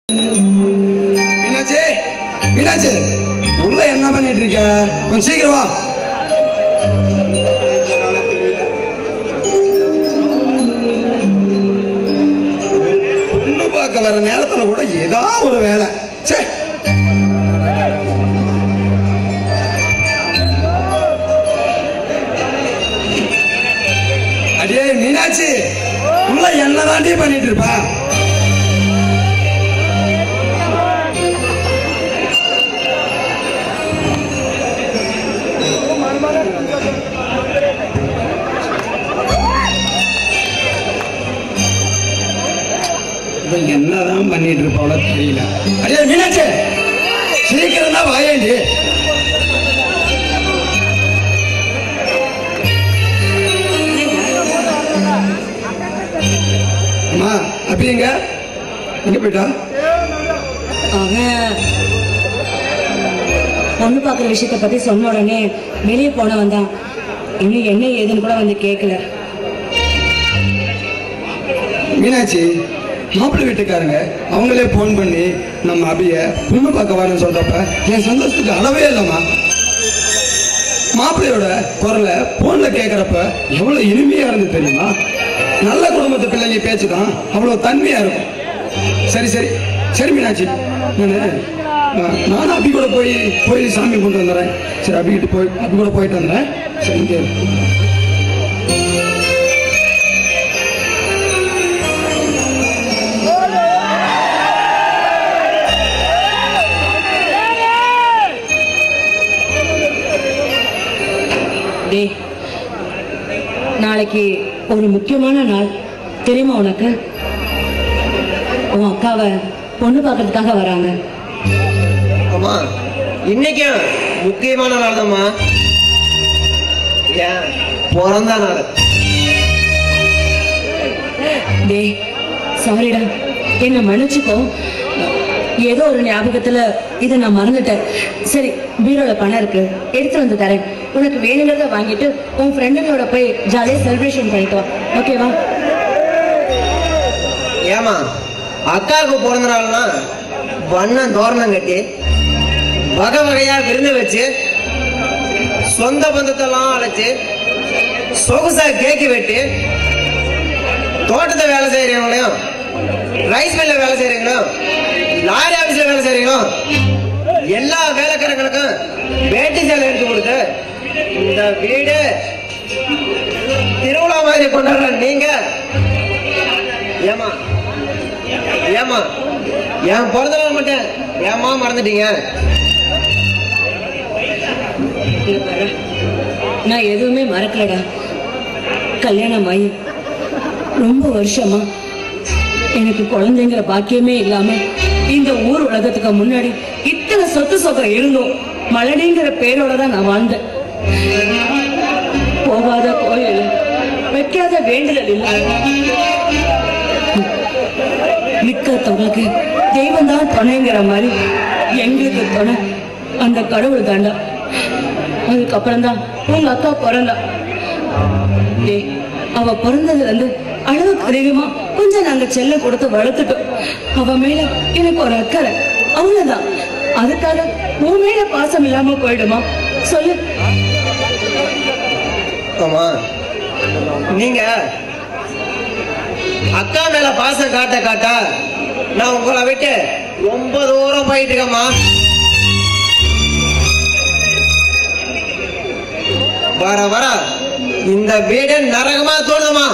மீனாட்சி மீனாட்சி உள்ள என்ன பண்ணிட்டு இருக்க கொஞ்சம் சீக்கிரம் வா பொண்ணு பார்க்க வர நேரத்துல கூட ஏதாவது ஒரு வேலை சே அடே மீனாட்சி உள்ள என்ன தாண்டி பண்ணிட்டு இருப்பா இவன் என்னதான் பண்ணிட்டு இருப்பாளோ தெரியல அடே மீனாட்சி சீக்கிரம் தான் வாயேண்டி அம்மா அப்படி எங்க எங்க போயிட்டா அவன் பொண்ணு பார்க்குற விஷயத்த பத்தி சொன்ன உடனே வெளியே போனவன் தான் இன்னும் என்ன ஏதுன்னு கூட வந்து கேட்கல மீனாட்சி மாப்பிள்ளை வீட்டுக்காரங்க அவங்களே ஃபோன் பண்ணி நம்ம அபிய பொண்ணு பார்க்க வரேன்னு சொல்றப்ப என் சந்தோஷத்துக்கு அளவே இல்லைம்மா மாப்பிள்ளையோட குரலை போன்ல கேட்கறப்ப எவ்வளவு இனிமையா இருந்து தெரியுமா நல்ல குடும்பத்து பிள்ளைங்க பேச்சு தான் அவ்வளவு தன்மையா இருக்கும் சரி சரி சரி மீனாட்சி நான் நானும் அபி கூட போய் போய் சாமி கொண்டு வந்துடுறேன் சரி அபிகிட்ட போய் அபி கூட போயிட்டு வந்துடுறேன் சரி இங்கே இரு. டேய் நாளைக்கு ஒரு முக்கியமான நாள் தெரியுமா உனக்கு உன் அக்காவை பொண்ணு பார்க்கறதுக்காக வராங்க அம்மா இன்னைக்கும் முக்கியமான நாள் தான்மா ஏன் பிறந்த நாள் டேய் சாரிடா என்ன மன்னிச்சுக்கோ ஏதோ ஒரு ஞாபகத்துல இதை நான் மறந்துட்டேன் சரி பீரோல பணம் இருக்கு எடுத்து வந்து தரேன் உனக்கு வேணுங்கிறத வாங்கிட்டு உன் ஃப்ரெண்டுங்களோட போய் ஜாலியாக செலிப்ரேஷன் பண்ணிட்டு வா ஓகேவா ஏமா அக்காவுக்கு பிறந்த நாள்னா வண்ணம் தோரணம் கட்டி வகை வகையா விருந்து வச்சு சொந்த பந்தத்தெல்லாம் அழைச்சு சொகுசா கேக்கு வெட்டி தோட்டத்தை வேலை செய்யறவங்களையும் ரைஸ் மில்ல வேலை செய்யறவங்களும் லாரி ஆபீஸ்ல வேலை செய்யறவங்களும் எல்லா வேலைக்காரங்களுக்கும் வேட்டி சேலை எடுத்து கொடுத்து இந்த வீடு திருவிழா மாதிரி கொண்டாடுற நீங்க ஏமா ஏமா என் பிறந்த நாள் மட்டும் ஏமா மறந்துட்டீங்க இங்க பாரு. நான் எதுவுமே மறக்கலடா கல்யாணம் ஆகி ரொம்ப வருஷமா எனக்கு குழந்தைங்கிற பாக்கியமே இல்லாம இந்த ஊர் உலகத்துக்கு முன்னாடி இத்தனை சொத்து சொகம் இருந்தும் மலடிங்கிற பேரோட தான் நான் வாழ்ந்தேன் போகாத கோயில் வைக்காத வேண்டுதல் இல்லை மிக்கத்தவங்களுக்கு தெய்வம் தான் துணைங்கிற மாதிரி எங்களுக்கு துணை அந்த கடவுள் தாண்டா அதுக்கப்புறம் தான் உங்க அக்கா பிறந்தா ஏய் அவ பிறந்ததுல இருந்து அளவுக்கு அதிகமா கொஞ்சம் நாங்க செல்லம் கொடுத்து வளர்த்துட்டோம் அவ மேல எனக்கு ஒரு அக்கறை அவ்வளவுதான் அதுக்காக உன் மேல பாசம் இல்லாம போயிடுமா சொல்லு ஆமா நீங்க அக்கா மேல பாசம் காட்ட காட்ட நான் உங்களை விட்டு ரொம்ப தூரம் போயிட்டு இருக்கேம்மா வர வர இந்த வீடு நரகமா தோணுதுமா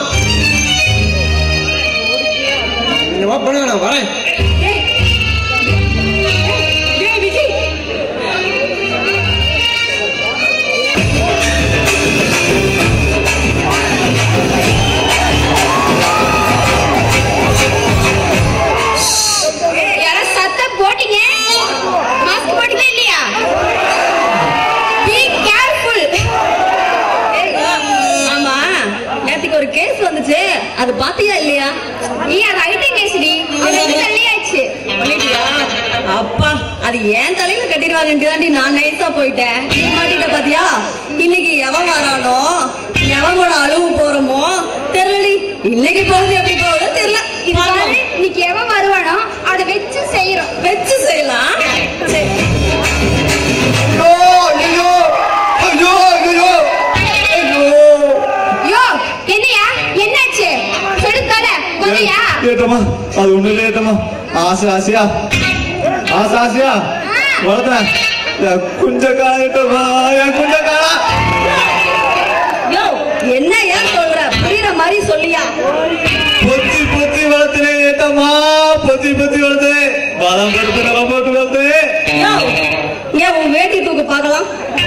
என்னமா பண்ணுங்க நான் வரேன் ஏய் விஜய் யாரோ சத்தம் போட்டீங்க மாஸ்க் போட்டீங்களா இல்லையா பி கேர்ஃபுல் ஆமா நேத்துக்கு ஒரு கேஸ் வந்துச்சு அது பாத்தியா இல்லையா நீ அது ஐடி கேஸ்டி அது தள்ளியாச்சு பண்ணிட்டியா அப்பா அது ஏன் தலையில கட்டிடுவாங்கன்ட்டு தாண்டி நான் நைஸா போயிட்டேன் நீ மாட்டிட்ட பாத்தியா இன்னைக்கு எவன் வரானோ எவனோட அழுவு போறோமோ தெரியலடி இன்னைக்கு போகுது எப்படி போகுதோ தெரியல இது பாரு, இன்னைக்கு எவன் வருவானோ அதை வச்சு செய்ய அது ஒண்ணு இல்ல ஏத்தம்மா ஆசை ஆசையா ஆசை ஆசையா வளர்த்தேன் என் குஞ்ச காலட்டமா என் குஞ்ச காலா யோ என்ன ஏன் சொல்ற புரியுற மாதிரி சொல்லியா பொத்தி பொத்தி வளர்த்தேன் ஏத்தம்மா பொத்தி பொத்தி வளர்த்தேன் பாதாம் பருப்பு நல்லா போட்டு வளர்த்தேன் யோ ஏன் உன் வேட்டி தூக்கு பார்க்கலாம்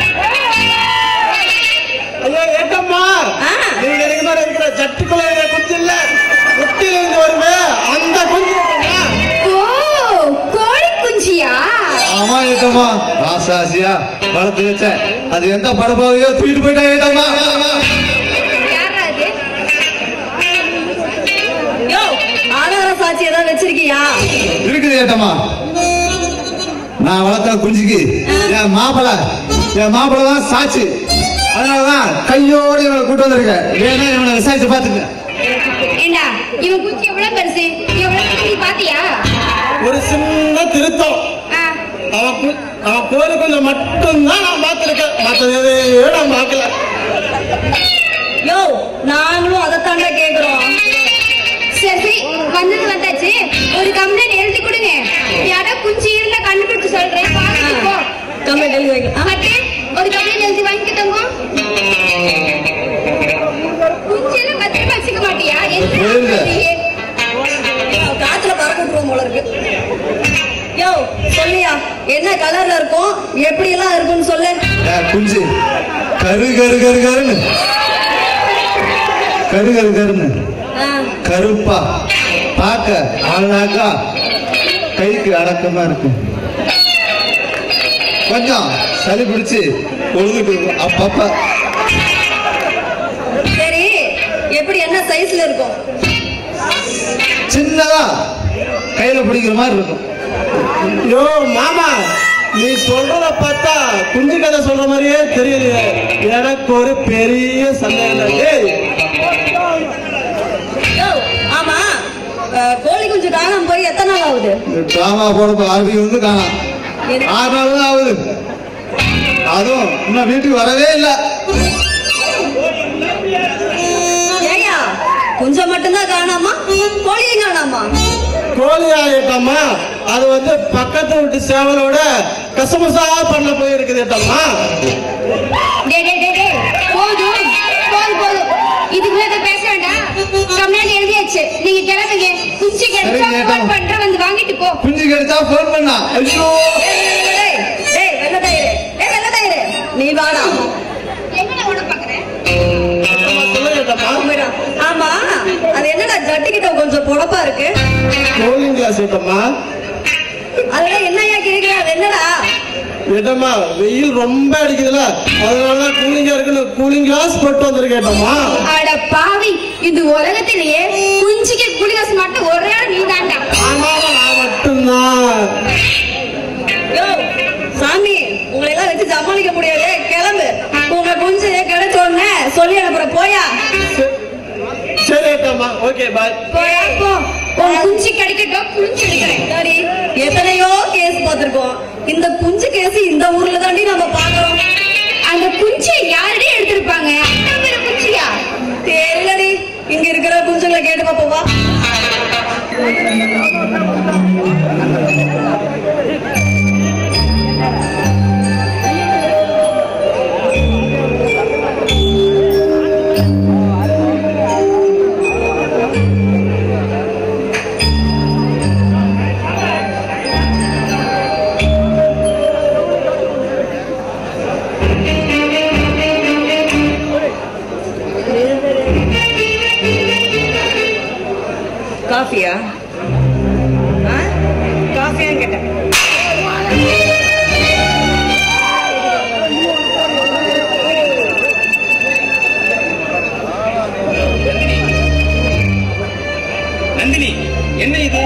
ஐயோ ஏட்டம்மா ஆ. நீங்க எனக்கு மாதிரி இருக்கிற சட்டுக்குள்ள இருக்கிற குஞ்சு இல்ல குட்டியில இருந்து வருமே அந்த குஞ்சு ஏட்டம்மா. ஓ கோழி குஞ்சியா ஆமா ஏத்தம்மா ஆசை ஆசையா வளர்த்து வச்சேன் அது எந்த படப்பாவையோ தூக்கிட்டு போயிட்டா ஏத்தம்மா யாரா அது யோ ஆதார சாட்சி ஏதாவது வச்சிருக்கியா இருக்குது ஏத்தம்மா நான் வளர்த்த குஞ்சுக்கு என் மாப்பிள என் மாப்பிள தான் சாட்சி அதனாலதான் கையோட இவனை கூட்டு வந்திருக்கேன் வேணா இவனை விசாரிச்சு பாத்துக்க ஏண்டா இவன் குச்சி எவ்வளவு பெருசு எவ்வளவு பெருசு நீ பாத்தியா ஒரு சின்ன திருத்தம் ஆ, அவன் கு- அவன் கோழி கொஞ்சம் மட்டும்தான் நான் பார்த்திருக்கேன் மற்றது எதையும் நான் பார்க்கல யோ நாங்களும் அதைத்தாண்டா கேக்குறோம் சரி சரி வந்தது வந்தாச்சு ஒரு கம்ப்ளைண்ட் எழுதி கொடுங்க யாரோ குஞ்சி இருந்தா கண்டுபிடிச்சு சொல்றேன் பார்த்துட்டு போ கம்ப்ளைண்ட் எழுதி வைக்க ஆ, மத்தே ஒரு கம்ப்ளைண்ட் எழுதி வாங்கிக்கிட்டோங்க குஞ்சி எல்லாம் பத்திரமா வச்சுக்க மாட்டியா எந்த புரியுது. யோ, காத்துல பறக்க விட்டுருவோம் போல இருக்கு யோ சொல்லியா என்ன கலர்ல இருக்கும் எப்படி எல்லாம் இருக்கும்னு சொல்லு ஏன் குஞ்சு கரு கரு கரு கருன்னு கரு கரு கருன்னு ஆ, கருப்பா பார்க்க அழகா கைக்கு அடக்கமா இருக்கு கொஞ்சம் சளி பிடிச்சு பொழுதுக்கு இருக்கும் அப்பப்ப சரி எப்படி என்ன சைஸ்ல இருக்கும் சின்னதா கையில பிடிக்கிற மாதிரி இருக்கும் ஐயோ மாமா நீ சொல்றத பார்த்தா குஞ்சு கதை சொல்ற மாதிரியே தெரியலையே எனக்கு ஒரு பெரிய சந்தேகம் டேய் யோ ஆமா அஹ், கோழி குஞ்சு காணாம போய் எத்தனை நாள் ஆகுது டிராமா போட ஆரம்பி வந்து காணாம் ஆறு நாள் தான் ஆகுது அதுவும் இன்னும் வீட்டுக்கு வரவே இல்லை ஏயா குஞ்சம் மட்டும்தான் காணாமா கோழியும் காணாமா கோழி ஆயிட்டம்மா அது வந்து பக்கத்து வீட்டு சேவலோட கசமசா பண்ண போயிருக்குது ஏட்டம்மா டே டே டே டே போதும் போதும் போதும் இதுக்கு மேல பேச வேண்டாம் கம்ப்ளைண்ட் எழுதியாச்சு நீங்க கிளம்புங்க குச்சி கிடைச்சா சரிங்க, ஃபோன் ஏட்டா. பண்றேன் வந்து வாங்கிட்டு போ குஞ்சு கிடைச்சா போன் பண்ணா ஐயோ டேய், டேய், வெள்ளத்தாயிரு. டேய், வெள்ளத்தாயிரு. நீ வாடா என்னடா உட பாக்குறேன் ஏட்டம்மா, சொல்லுங்க ஏட்டம்மா உண்மைடா. ஆமா அது என்னடா ஜட்டிக்கிட்ட கொஞ்சம் பொழப்பா இருக்கு கூலிங் கிளாஸ் ஏட்டம்மா அதெல்லாம் என்னையா கேக்குற அது என்னடா ஏட்டம்மா வெயில் ரொம்ப அடிக்குதுல அதனாலதான் கூலிங்கா இருக்குன்னு கூலிங் கிளாஸ் போட்டு வந்திருக்கேட்டம்மா அட பாவி இந்த உலகத்திலேயே குஞ்சிக்கு குளிகாசு மட்டும் ஒரே ஆள் நீ தாண்டா ஆமா நான் மட்டும்தான் யோ சாமி உங்களை எல்லாம் வச்சு சமாளிக்க முடியாது கிளம்பு உங்க குஞ்சு கிடைச்ச உடனே சொல்லி அனுப்புற போயா சரி ஏட்டம்மா ஓகே பாய் போயா போ உன் குஞ்சு கிடைக்கட்டும் குஞ்சு எடுக்கிறேன் சரி எத்தனையோ கேஸ் பார்த்திருக்கோம் இந்த குஞ்சு கேஸ் இந்த ஊர்ல தாண்டி நம்ம பாக்குறோம் அந்த குஞ்சை யாரடி எடுத்திருப்பாங்க அண்ணா பேரு குஞ்சியா தெரியலடி இங்க இருக்கிற குஞ்சுங்களை கேட்டு பாப்போம் வா காஃபியா ஆ? காஃபியான்னு கேட்டேன் நந்தினி என்ன இது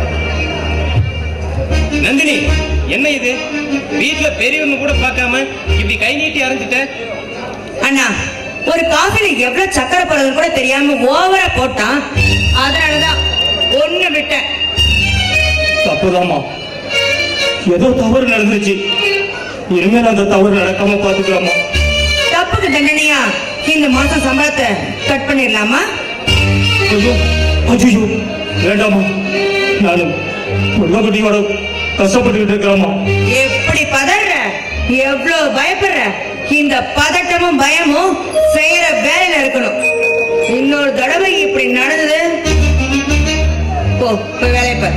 நந்தினி என்ன இது வீட்ல பெரியவங்க கூட பார்க்காம இப்படி கை நீட்டி அரைஞ்சிட்ட அண்ணா ஒரு காஃபில எவ்வளவு சக்கரை போடுறது கூட தெரியாம ஓவரா போட்டான் அதனாலதான் ஒண்ணு விட்டேன் தப்புதாம்மா ஏதோ தவறு நடந்துச்சு இனிமேல் அந்த தவறு நடக்காம பாத்துக்கலாமா தப்புக்கு தண்டனையா இந்த மாசம் சம்பளத்தை கட் பண்ணிடலாமா ஐயோ ஐயோ வேண்டாமா நானும் பொண்ணாக்குட்டியோட கஷ்டப்பட்டுக்கிட்டு இருக்கிறாமா எப்படி பதற எவ்வளவு பயப்படுற இந்த பதட்டமும் பயமும் செய்யற வேலையில இருக்கணும் இன்னொரு தடவை இப்படி நடந்தது போ போய் வேலையை பாரு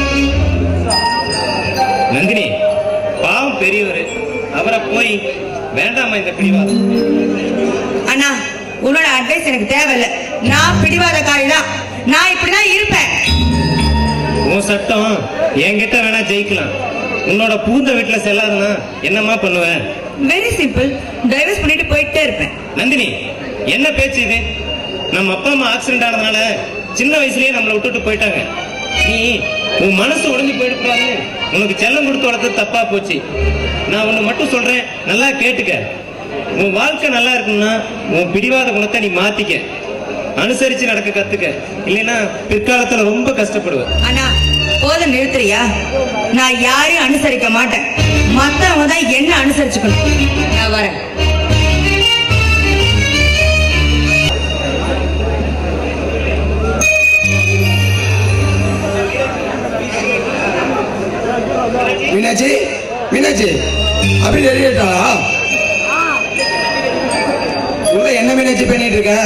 நந்தினி பாவம் பெரியவர் அவரை போய் வேண்டாமா இந்த பிடிவாதம் அண்ணா உன்னோட அட்வைஸ் எனக்கு தேவையில்லை நான் பிடிவாதக்காரி தான் நான் இப்படிதான் இருப்பேன் உன் சட்டம் என்கிட்ட வேணா ஜெயிக்கலாம் உன்னோட பூந்த வீட்டுல செல்லாதுன்னா என்னம்மா பண்ணுவேன் வெரி சிம்பிள் டைவர்ஸ் பண்ணிட்டு போயிட்டே இருப்பேன் நந்தினி என்ன பேச்சு இது நம்ம அப்பா அம்மா ஆக்சிடென்ட் ஆனதுனால சின்ன வயசுலயே நம்மளை விட்டுட்டு போயிட்டாங்க நீ உன் மனசு உடைஞ்சு போயிடக்கூடாது உனக்கு செல்லம் கொடுத்து வளர்த்தது தப்பா போச்சு நான் ஒண்ணு மட்டும் சொல்றேன் நல்லா கேட்டுக்க உன் வாழ்க்கை நல்லா இருக்கணும்னா உன் பிடிவாத குணத்தை நீ மாத்திக்க அனுசரிச்சு நடக்க கத்துக்க இல்லைன்னா பிற்காலத்துல ரொம்ப கஷ்டப்படுவ அண்ணா போதும் நிறுத்துறியா நான் யாரையும் அனுசரிக்க மாட்டேன் மத்தவங்க தான் என்ன அனுசரிச்சுக்கணும் நான் வரேன் மீனாட்சி மீனாட்சி அப்படி ரெடியாட்டாளா உள்ள என்ன மீனாட்சி பண்ணிட்டு இருக்க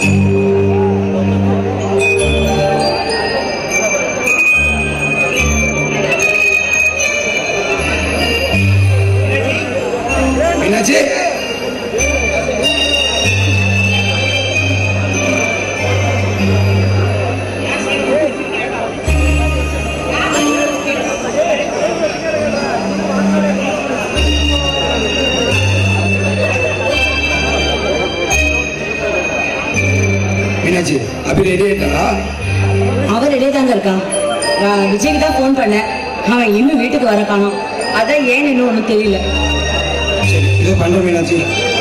மீனாட்சி மீனாட்சி அப்படி ரெடி ஆயிட்டாளா அவர் ரெடியே தாங்க இருக்கான் நான் விஜய்க்கு தான் ஃபோன் பண்ணேன் அவன் இன்னும் வீட்டுக்கு வர காணோம் அதான் ஏன் இன்னும் ஒன்றும் தெரியல சரி இதோ பண்றேன் Meenakshi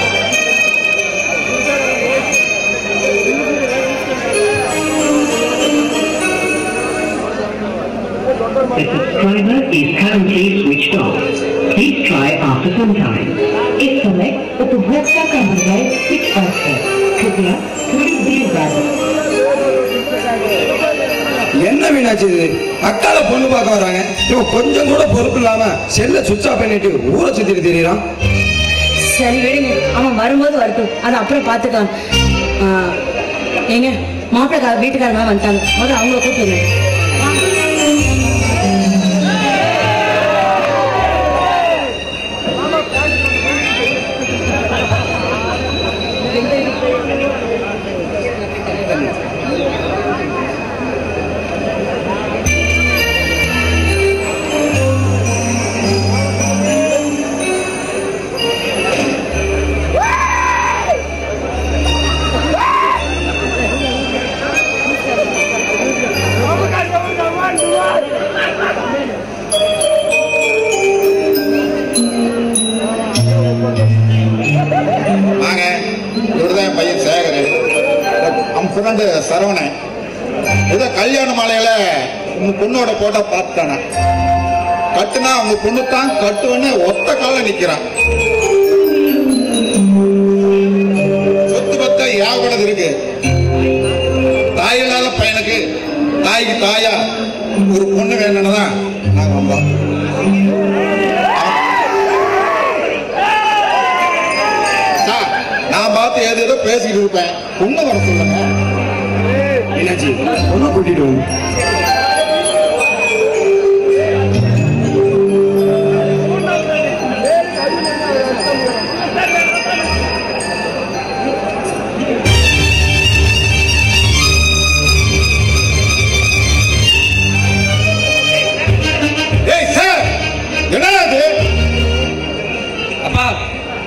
The subscriber is currently switched off. Please try after some time. इस समय उपभोक्ता का मोबाइल स्विच ऑफ है कृपया थोड़ी देर बाद என்ன மீனாட்சி இது அக்கால பொண்ணு பார்க்க வராங்க இவன் கொஞ்சம் கூட பொறுப்பு இல்லாம செல்ல சுவிட்ச் ஆஃப் பண்ணிட்டு ஊரை சுத்திட்டு தெரியறான் சரி விடுங்க அவன் வரும்போது வரட்டும் அதை அப்புறம் பார்த்துக்கலாம் ஆ, ஏங்க மாப்பிள்ளை வீட்டுக்காரங்க வந்துட்டாங்க முதல்ல அவங்கள கூப்பிடுங்க வாங்க இவருதான் என் பையன் சேகர் அவன் ஃப்ரெண்டு சரவணன் ஏதோ கல்யாண மாலையில உங்க பொண்ணோட போட்டோ பார்த்துட்டானே கட்டுனா உங்க பொண்ணு தான் கட்டுவன்னு ஒத்த கால நிக்கிறான் சொத்து பத்த யாவனது இருக்கு தாய் இல்லாத பையனுக்கு தாய்க்கு தாயா ஒரு பொண்ணு வேணும்னு தான் நாங்க வந்தோம் சார், நான் பார்த்து ஏதோ ஏதோ பேசிக்கிட்டு இருப்பேன் பொண்ணு வர சொல்லுங்க மீனாட்சி பொண்ணை கூட்டிட்டு வந்து ஏய் சார் என்னடா இது அப்பா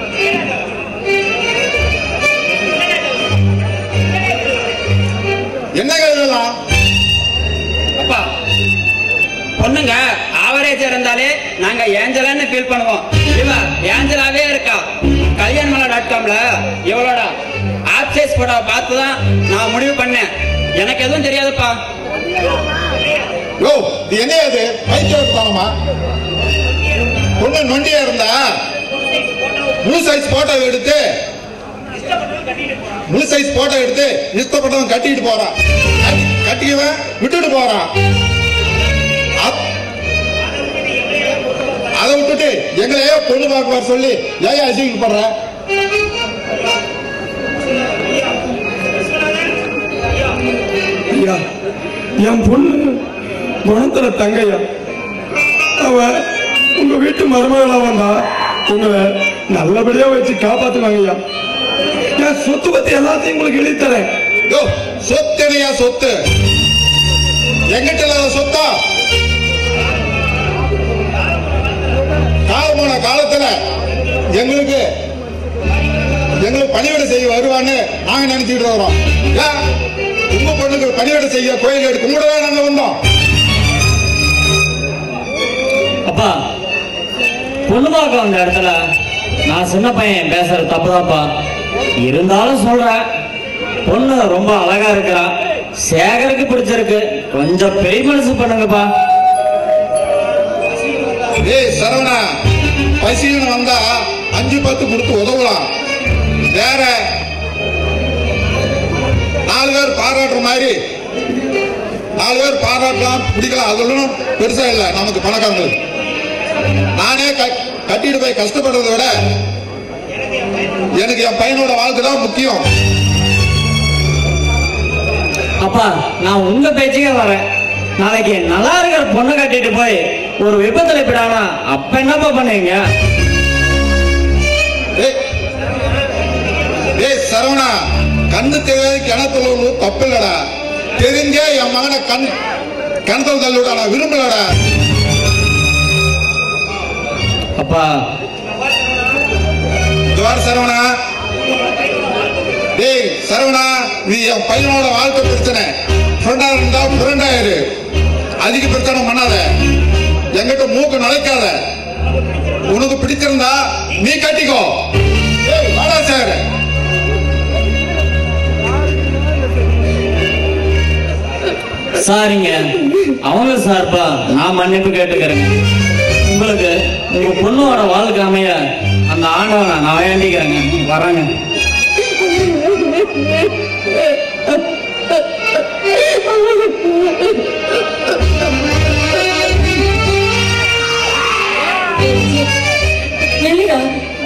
என்னங்க இதெல்லாம் அப்பா பொண்ணுங்க ஆவரேஜ் இருந்தாலே நாங்க ஏஞ்சலான்னு ஃபீல் பண்ணுவோம் இவ ஏஞ்சலாவே இருக்கா கல்யாணமலா டாட் காம்ல இவளோட ஆக்சைஸ் போட்டோ பார்த்து தான் நான் முடிவு பண்ணேன் எனக்கு எதுவும் தெரியாதுப்பா யோ இது என்ன இது பைத்தியம் எடுத்தானமா பொண்ணு நொண்டியா இருந்தா முழு சைஸ் போட்டோ எடுத்து முழு சைஸ் போட்டோ எடுத்து இஷ்டப்பட்டவன் கட்டிட்டு போறான் கட்டி- கட்டிக்குவேன் விட்டுட்டு போறான் அப்- அதை விட்டுட்டு எங்களையே பொண்ணு பார்க்க வர சொல்லி ஏன் அசிங்கப்படுற ஐயா என் பொண்ணு குணத்துல தங்கையா அவ உங்க வீட்டு மருமகளா வந்தா உங்களை நல்லபடியா வச்சு காப்பாத்துவாங்க ஐயா என் சொத்து பத்தி எல்லாத்தையும் உங்களுக்கு எழுதி தரேன் யோ சொத்தனையா சொத்து எங்கிட்ட இல்லாத சொத்தா காலம் போன காலத்துல எங்களுக்கு எங்களுக்கு பணிவிடை செய்ய வருவான்னு நாங்க நினைச்சுக்கிட்டு வரோம் ஏன் உங்க பொண்ணுக்கு பணிவிடை செய்ய கோயில் எடுக்க கூட நாங்க வந்தோம் அப்பா பொண்ணு பார்க்க வந்த இடத்துல நான் சின்ன பையன் பேசுறது தப்புதான்ப்பா இருந்தாலும் சொல்றேன் பொண்ணு ரொம்ப அழகா இருக்கிறா சேகருக்கு பிடிச்சிருக்கு கொஞ்சம் பெரிய மனசு பண்ணுங்கப்பா ஏய் சரவணா பசின்னு வந்தா அஞ்சு பத்து கொடுத்து உதவலாம் வேற நாலு பேர் பாராட்டுற மாதிரி நாலு பேர் பாராட்டலாம் பிடிக்கலாம் அதெல்லாம் பெருசா இல்லை நமக்கு பணக்காரங்களுக்கு நானே க- கட்டிட்டு போய் கஷ்டப்படுறதை விட எனக்கு என் பையனோட வாழ்க்கை தான் முக்கியம் அப்பா நான் உங்க பேச்சுக்கே வரேன் நாளைக்கு நல்லா இருக்கிற பொண்ணு கட்டிட்டு போய் ஒரு விபத்துல போயிடானா அப்ப என்னப்பா பண்ணுவீங்க ஏய், ஏய் சரவணா கண்ணு தெரியாது கிணத்துல விழுவது தப்பு இல்லடா தெரிஞ்சே என் மகனை கண் கிணத்துல தள்ளி விடா நான் விரும்பலடா அப்பா துவார் சரவணா டேய் சரவணா நீ என் பையனோட வாழ்க்கை பிரச்சனை ஃப்ரெண்டா இருந்தா ஃப்ரெண்டா இரு அதிக பிரச்சனை பண்ணாத என்கிட்ட மூக்கு நுழைக்காத உனக்கு பிடிச்சிருந்தா நீ கட்டிக்கோ ஏய் வாடா சார் சாரிங்க அவங்க சார்பா நான் மன்னிப்பு கேட்டுக்கிறேங்க உங்களுக்கு உங்க பொண்ணோட வாழ்க்கை அமைய அந்த ஆண்டவனை நான் வேண்டிக்கிறேங்க வரேங்க இல்லையா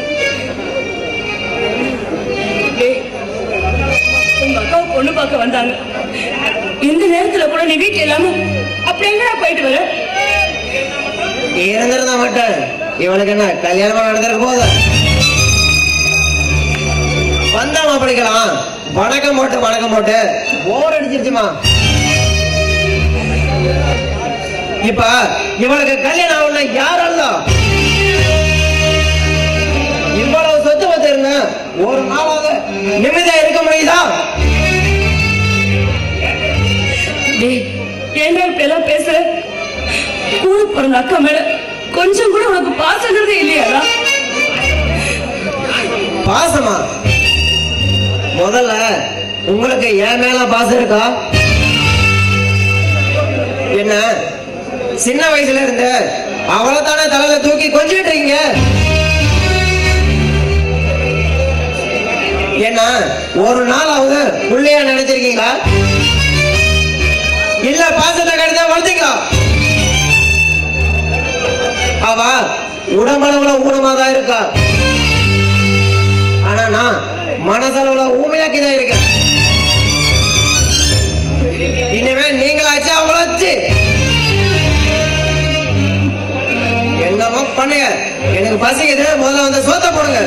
டேய், உங்க அக்காவை பொண்ணு பார்க்க வந்தாங்க இந்த நேரத்துல கூட நீ வீட்டுல இல்லாம அப்படி எங்கடா போயிட்டு வர இருந்திருந்தா மட்டும் இவனுக்கு என்ன கல்யாணமா நடந்திருக்க போது வந்தா மாப்பிடிக்கலாம் வணக்கம் போட்டு வணக்கம் போட்டு போர் அடிச்சிருச்சுமா இப்ப இவளுக்கு கல்யாணம் ஆகணும்னா யாரால இவ்வளவு சொத்து பத்து இருந்த ஒரு நாளாவது நிம்மதியா இருக்க முடியுதா டேய் ஏன்டா இப்படி எல்லாம் பேசுற கூட பிறந்த அக்கா மேல கொஞ்சம் கூட உனக்கு பாசங்கிறதே இல்லையாடா பாசமா முதல்ல உங்களுக்கு என் மேல பாசம் இருக்கா என்ன சின்ன வயசுல இருந்து அவளை தானே தலையில தூக்கி கொஞ்சிட்டு இருக்கீங்க என்ன ஒரு நாளாவது உள்ளையா நினைச்சிருக்கீங்களா இல்ல பாசத்தை கடிதா வளர்த்தீங்களா அவ உடம்பளவுல ஊனமா தான் இருக்கா ஆனா நான் மனசளவுல ஊமையாக்கி தான் இருக்கேன் இனிமே நீங்களாச்சு அவளாச்சு என்னமோ பண்ணுங்க எனக்கு பசிக்குது முதல்ல வந்து சோத்த போடுங்க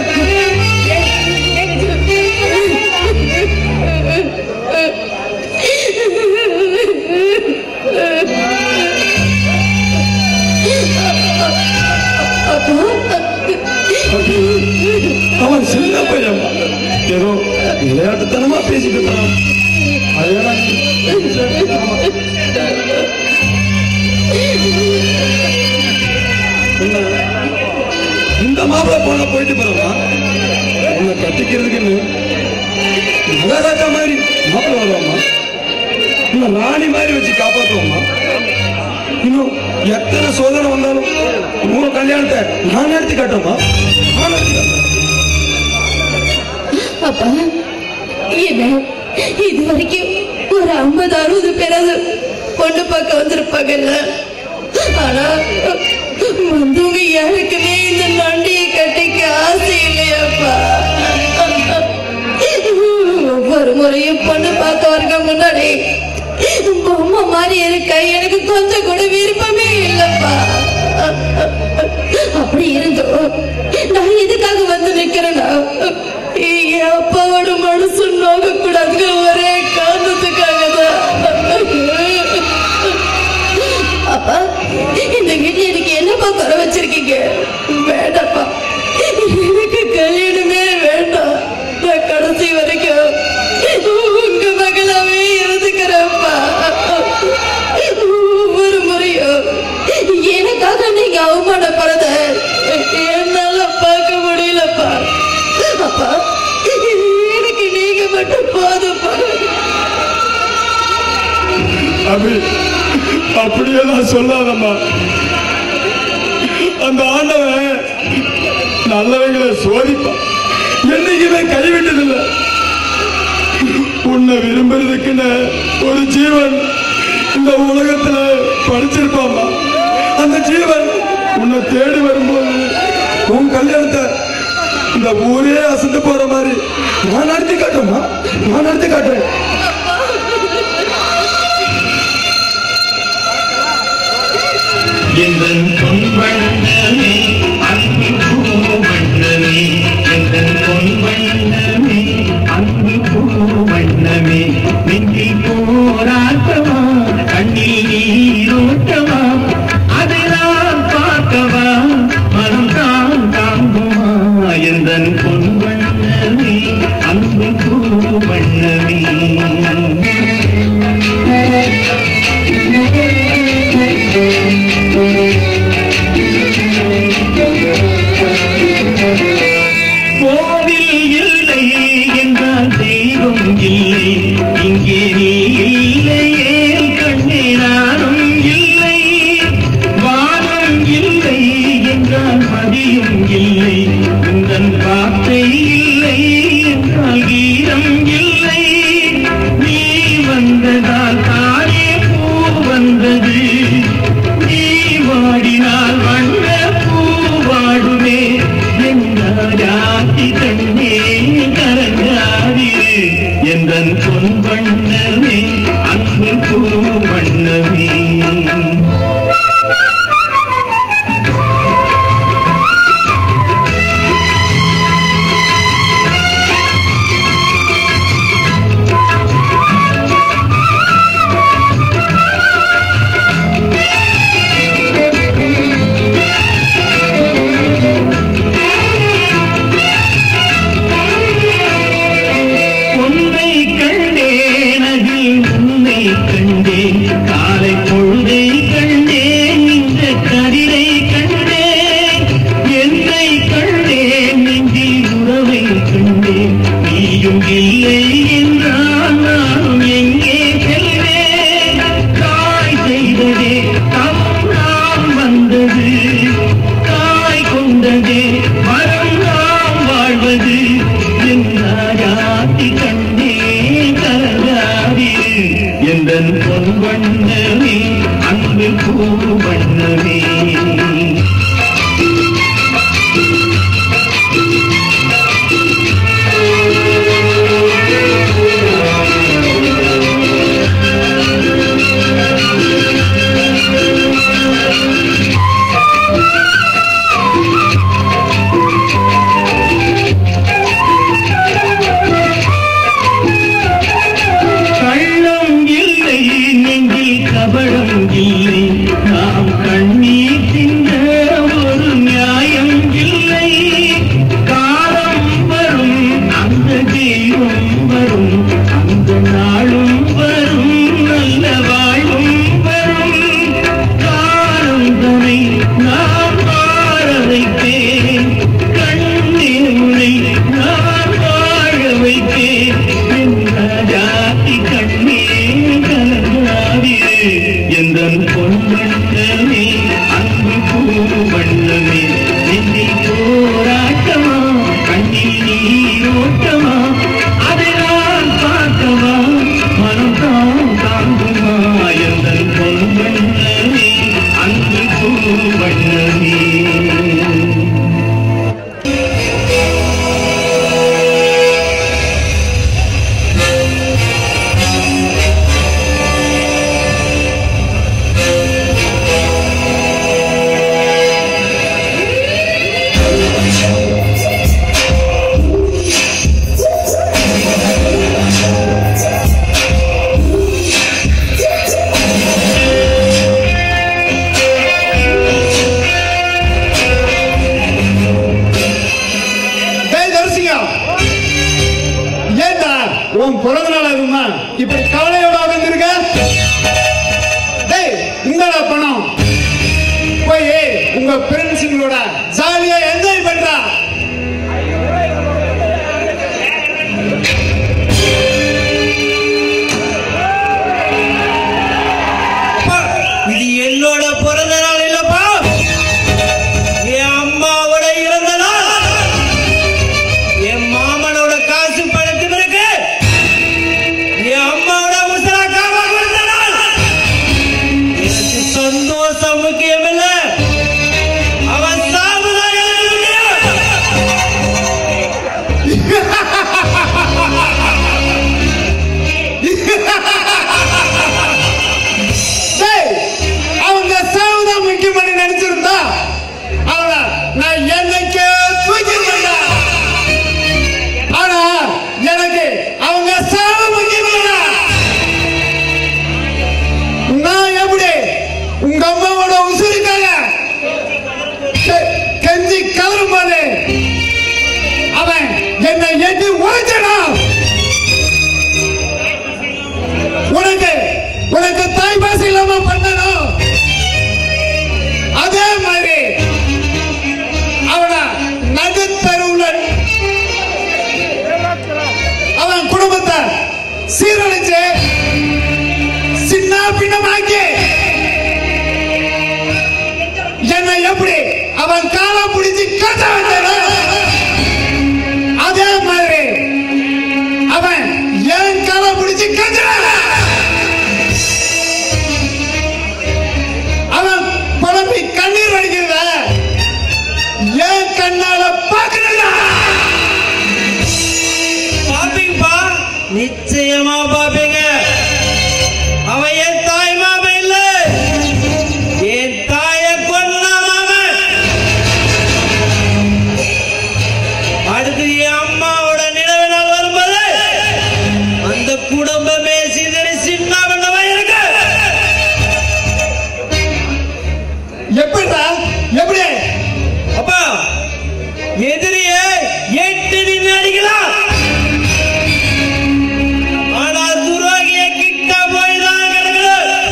அவன் சின்ன பையன் ஏதோ விளையாட்டுத்தனமா பேசிட்டு இருந்தான் அதெல்லாம் இந்த மாப்பிள்ள போன போயிட்டு போறோமா உன்னை கட்டிக்கிறதுக்குன்னு மகாராஜா மாதிரி மாப்பிள்ள வருவாமா இன்னும் ராணி மாதிரி வச்சு காப்பாத்துவோமா இன்னும் எத்தனை சோதனை வந்தாலும் உங்க கல்யாணத்தை நான் நடத்தி காட்டுவோமா நான் நடத்தி காட்டுறேன். அப்பா என்ன இது வரைக்கும் ஒரு ஐம்பது அறுபது பேராவது பொண்ணு பார்க்க வந்திருப்பாங்கல்ல ஆனா வந்தவங்க யாருக்குமே இந்த நண்டியை கட்டிக்க ஆசை இல்லையாப்பா ஒவ்வொரு முறையும் பொண்ணு பார்க்க வரங்க முன்னாடி பொம்மை மாதிரி இருக்க எனக்கு கொஞ்சம் கூட விருப்பமே இல்லப்பா அப்படி இருந்தோம் நான் எதுக்காக வந்து நிக்கிறேன்னா என் அப்பாவோட மனசு நோக்க கூடாதுங்கிற ஒரே காரணத்துக்காக தான் அப்பா இந்த வீட்டுல எனக்கு என்னப்பா குறை வச்சிருக்கீங்க வேண்டாப்பா எனக்கு கல்யாணமே வேண்டாம் நான் கடைசி வரைக்கும் உங்க மகளாவே இருந்துக்கிறேன்ப்பா ஒவ்வொரு முறையும் எனக்காக நீங்க அவமானப்படுறத என்னால பார்க்க முடியலப்பா அப்பா எனக்கு நீங்க மட்டும் போதும்ப்பா அபி அப்படியே நான் சொல்லாதம்மா அந்த ஆண்டவன் நல்லவங்களை சோதிப்பான் என்னைக்குமே கைவிட்டதில்லை உன்னை விரும்புறதுக்குன்னு ஒரு ஜீவன் இந்த உலகத்துல படிச்சிருப்பாமா அந்த ஜீவன் உன்னை தேடி வரும்போது உன் கல்யாணத்தை இந்த ஊரே அசந்து போற மாதிரி நான் நடத்தி காட்டுமா நான் நடத்தி காட்டுறேன் எந்தன் பொன்வண்ணமே அன்பு பூவண்ணமே எந்தன் பொன்வண்ணமே அன்பு பூவண்ணமே நெஞ்சில் போராட்டமா கண்ணில் நீரோட்டமா அதை நான் பார்க்கவா மனம் தான் தாங்குமா எந்தன் பொன்வண்ணமே அன்பு பூவண்ணமே கோவில் இல்லை என்றால் தெய்வம் இல்லை இங்கே நீ இல்லையே கண்ணே நானும் இல்லை வானம் இல்லை என்றால் மதியும் இல்லை உந்தன் வார்த்தை இல்லை என்றால் கீதம் இல்லை நீ வந்ததால் தானே பூ வந்தது நீ வாடினால் வண்ண பூ வாடுமே எங்காதி கண்ணே கரங்காதிரு எந்தன் பொன் வண்ணமே அன்பு பூ வண்ணமே உன்னை கண்டேன் அதில் உன்னை கண்டேன் காலை பொழுதை கண்டேன் இந்த கதிரை கண்டேன் என்னை கண்டேன் நெஞ்சில் உறவை கண்டேன் நீயும் இல்லை என்றால் நானும் எங்கே செல்வேன் தாய் செய்ததே தம் நாம் வந்தது தாய் கொண்டதே மரம் நாம் வாழ்வது என்றாதி கண்டே கரகாதிரு எந்தன் பொன் வண்ணமே அன்பு பூ வண்ணமே கள்ளம் இல்லை நெஞ்சில் கபடம் இல்லை நாம் கண்ணீர் அவங்க ஃப்ரெண்ட்ஸுங்களோட ஜாலியா என்ஜாய் பண்றா இது என்னோட பிறந்த நாள் இல்லப்பா என் அம்மாவோட இறந்த நாள் என் மாமனோட காசு பணத்துக்கு இருக்கு என் அம்மாவோட உசரா காவா கொடுத்த நாள் எனக்கு சந்தோஷம் முக்கியம் இல்ல அவன் சாவுதான் எனக்கு முக்கியம் டேய், அவங்க சாவுதான் முக்கியம் பண்ணி நினைச்சிருந்தா அவளை நான் என்னைக்கே தூக்கிருந்தா ஆனா எனக்கு அவங்க சாவு முக்கியம் இல்ல. நான் எப்படி உங்க அம்மாவோட உசுருக்காக கெ- கெஞ்சி கதறும் போது அவன் என்னை எட்டி உழைச்சிடான் உனக்கு உனக்கு தாய் பாசை இல்லாம பண்ணணும் அதே மாதிரி அவன நடுத்தருவுல அவன் குடும்பத்தை சீரழிச்சு சின்ன பின்னமாக்கி என்னை எப்படி அவன் காலம் பிடிச்சு கட்ட வந்தானோ அதே மாதிரி அவன் ஏன் காலம் பிடிச்சு கட்டுறான் அவன் புலம்பி கண்ணீர் வடிக்கிறத ஏன் கண்ணால பாக்குறா பாப்பீங்கப்பா நிச்சயமா பாப்பீங்க அவன் என் தாய் மாமன் இல்ல என் தாய கொன்ன மாமன் அடுத்து என் அம்மாவோட நினைவு நாள் வரும்போது அந்த குடும்பமே சிதறி சின்ன பண்ணவா இருக்கு எப்படிடா எப்படி அப்பா எதிரிய எட்டு நின்று அடிக்கலாம் ஆனா துரோகிய கிட்ட போய் தான் கிடக்கணும்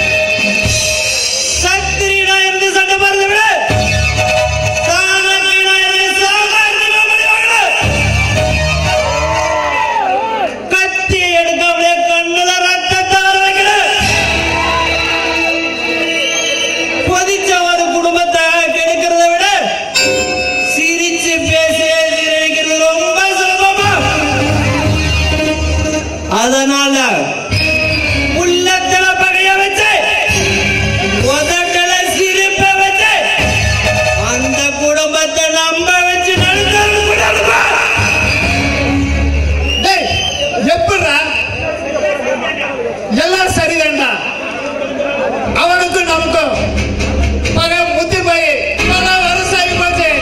சத்திரியனா இருந்து சண்டை போறதை விட சாமர்த்தியனா இருந்து சாமர்த்தியமா முடிவாங்கணும் கத்தியை எடுக்காமலே கண்ணுல ரத்தத்தை வர வைக்கணும் கொதிச்ச ஒரு குடும்பத்தை கெடுக்கிறத விட சிரிச்சு பேசி சிரிக்கிறது ரொம்ப சுலபமா அதனால உள்ளத்துல பகைய வச்சு உதட்டல சிரிப்ப வச்சு அந்த குடும்பத்தை நம்ப வச்சு நடக்கிறது கூடாதுப்பா டேய் எப்படிடா எல்லாம் சரிதான்டா அவனுக்கும் நமக்கும் பக முத்தி போய் பல வருஷம் ஆகி போச்சு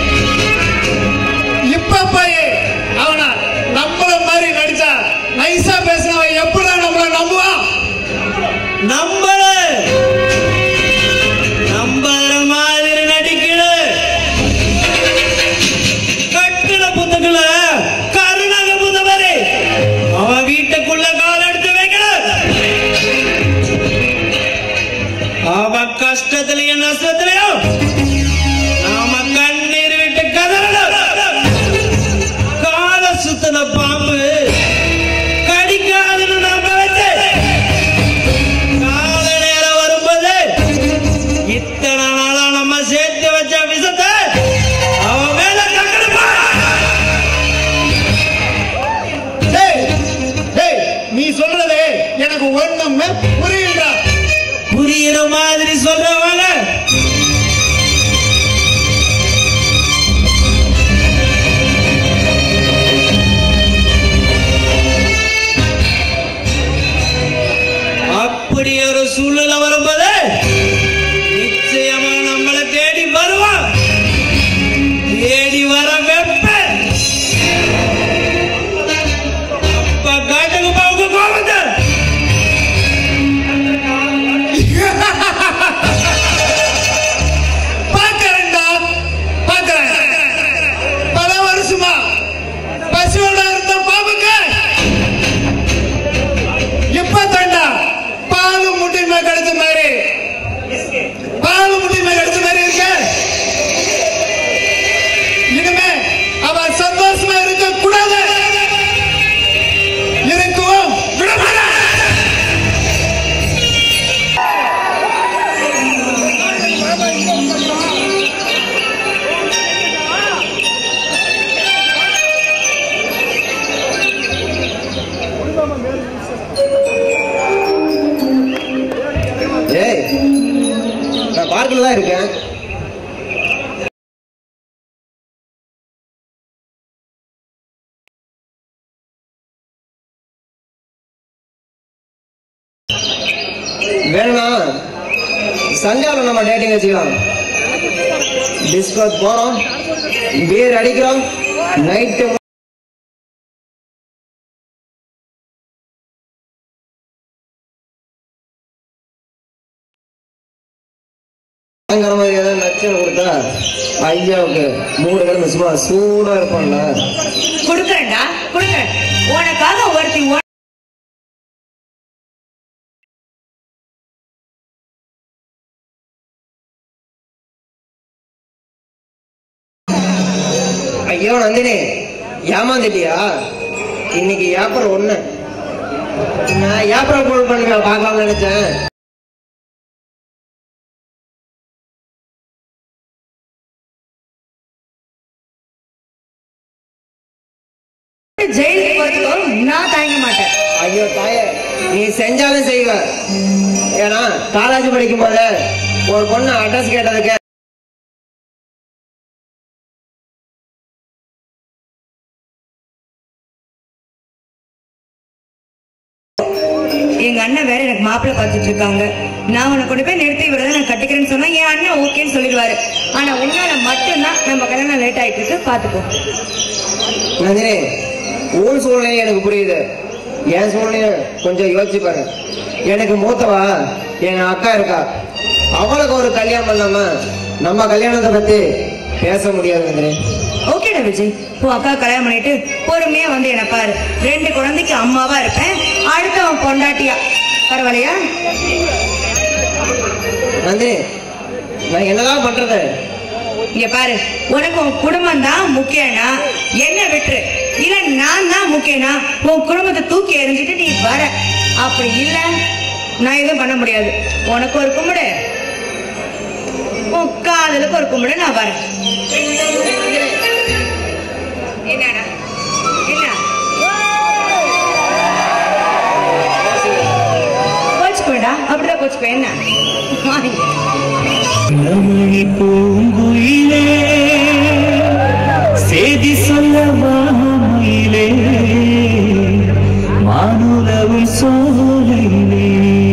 இப்ப போய் அவனா நம்மள மாதிரி நடிச்சா நைஸா பேசினவன் எப்படிடா நம்மள நம்புவான் நம்பல நம்புற மாதிரி நடிக்கணும் கட்டுன புத்தகல கருணாக புத்தவரே அவன் வீட்டுக்குள்ள கால் எடுத்து வைக்கணும் அவன் கஷ்டத்திலையும் நஷ்டத்திலையும் நாம கண்ணீர் விட்டு கதறணும் கால சுத்தின பாம்பு கடிக்காதுன்னு நம்ப வச்சு கால நேரம் வரும்போது இத்தனை நாளா நம்ம சேர்த்து வச்ச விஷத்தை அவன் மேல கக்கணுமா டேய் டேய் நீ சொல்றது எனக்கு ஒண்ணுமே புரியலடா புரியுற மாதிரி சொல்றவங்க அப்படி ஒரு சூழ்நிலை வரும்போது நிச்சயமா நம்மளை தேடி வருவான் தேடி வர வெப்பேன் அப்ப காட்டுக்கு போக கோபத்தை தான் இருக்கேன் வேணும்னா சஞ்சாவில் நம்ம டேட்டிங் வச்சுக்கலாம் டிஸ்கோத் போறோம் பீர் அடிக்கிறோம் நைட்டு பயங்கர மாதிரி ஏதாவது நச்சுன்னு கொடுத்தா ஐயாவுக்கு மூணு கிழமை சும்மா சூடா இருப்பான்ல கொடுக்கறேன்டா கொடுக்கறேன் உனக்காக ஒருத்தி உன் ஐயோ நந்தினி ஏமாந்துட்டியா இன்னைக்கு ஏப்ரல் ஒண்ணு நான் ஏப்ரல் ஃபோன் பண்ணி பார்க்கலாம்னு நினைச்சேன் ஜெயிலுக்கு வரைக்கும் நான் தயங்க மாட்டேன் ஐயோ தாயே நீ செஞ்சாலும் செய்வ ஏன்னா காலேஜ் படிக்கும் போது ஒரு பொண்ணு அட்ரஸ் கேட்டதுக்கு எங்க அண்ணன் வேற எனக்கு மாப்பிள்ளை பார்த்துட்டு இருக்காங்க நான் உன்னை கொண்டு போய் நிறுத்தி விடுறத நான் கட்டிக்கிறேன்னு சொன்னா என் அண்ணன் ஓகேன்னு சொல்லிடுவாரு ஆனா உன்னால மட்டும்தான் நம்ம கல்யாணம் லேட் ஆயிட்டு இருக்கு பாத்துக்கோ நந்தினி உன் சூழ்நிலை எனக்கு புரியுது என் சூழ்நிலைய கொஞ்சம் யோசிச்சு பாரு எனக்கு மூத்தவா என் அக்கா இருக்கா அவளுக்கு ஒரு கல்யாணம் பண்ணாம நம்ம கல்யாணத்தை பத்தி பேச முடியாது நந்தினி ஓகேடா விஜய் உன் அக்கா கல்யாணம் பண்ணிட்டு பொறுமையா வந்து என்ன பாரு ரெண்டு குழந்தைக்கு அம்மாவா இருப்பேன் அடுத்து அவன் பொண்டாட்டியா பரவாயில்லையா நந்தினி நான் என்னதான் பண்றது இங்க பாரு உனக்கு உன் குடும்பம் தான் முக்கியம்னா என்ன விட்டுரு இல்ல நான் தான் முக்கியம்னா உன் குடும்பத்தை தூக்கி எறிஞ்சிட்டு நீ வர அப்படி இல்ல நான் எதுவும் பண்ண முடியாது உனக்கு ஒரு கும்பிடு உன் காதலுக்கு ஒரு கும்பிடு நான் வரேன் என்னடா என்ன கோச்சுக்கோடா அப்படிதான் கோச்சுக்கோ என்ன வாங்க ரமணி பூங்குயிலே செய்தி சொல்லவாயிலே மானுலவும் சோலையிலே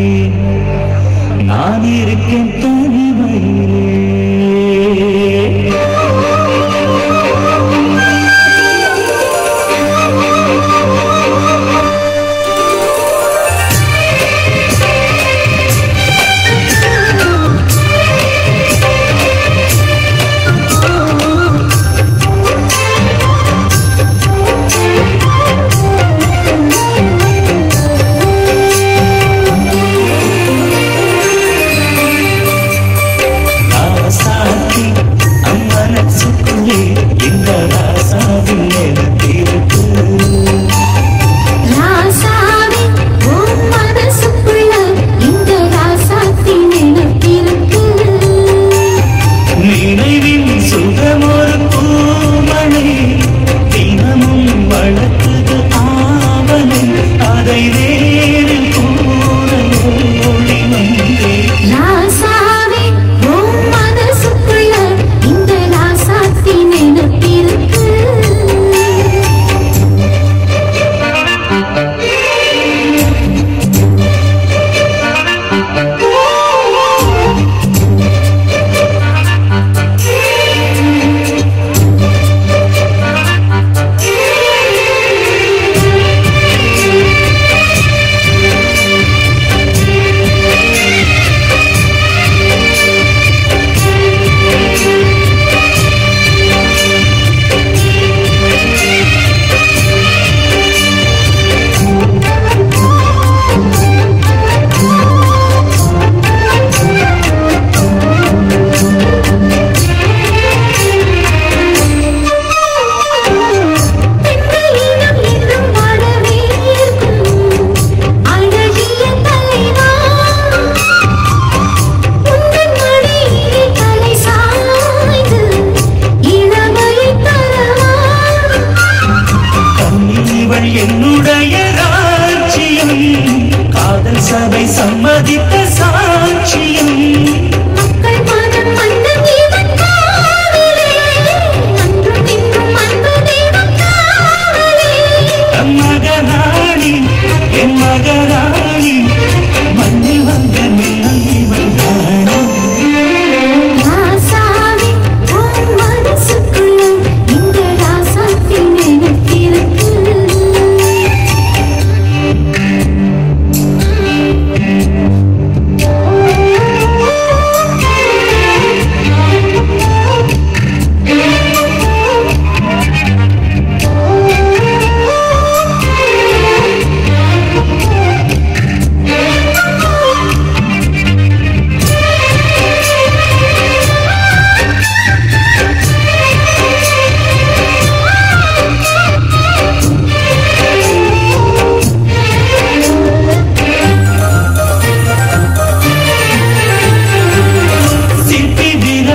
நான் இருக்கேன் தனிமையிலே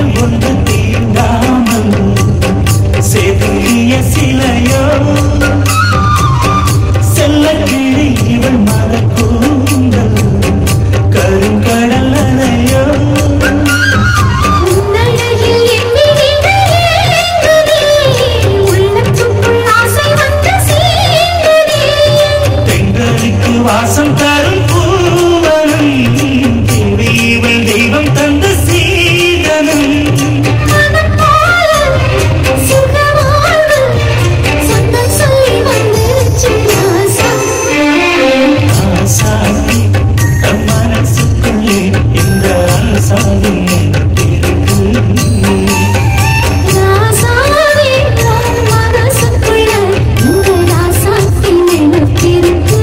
ஒன்று தீண்டாமல் செதுக்கிய சிலையோ செல்ல கிளி இவள் மத கூந்தல் கருங்கடல் அலையோ உன்னழகில் எண்ணினிட ஏங்குதே, உள்ளத்துக்குள் ஆசை வந்து சீங்குதே. பெண்களுக்கு வாசம் தரும் பூவனம் தேவி இவள் தெய்வம் தந்த சீதனம் மனம் போல சுகவாழ்வு, சொந்தம் சொல்லி வந்துருச்சு ஆசை. ஆசாதி தம் மனசுக்குள்ளே இந்த ஆசாதி இருக்கு ராசாவே, உன் மனசுக்குள்ள இந்த ராசாத்தி நினைப்பிருக்கு.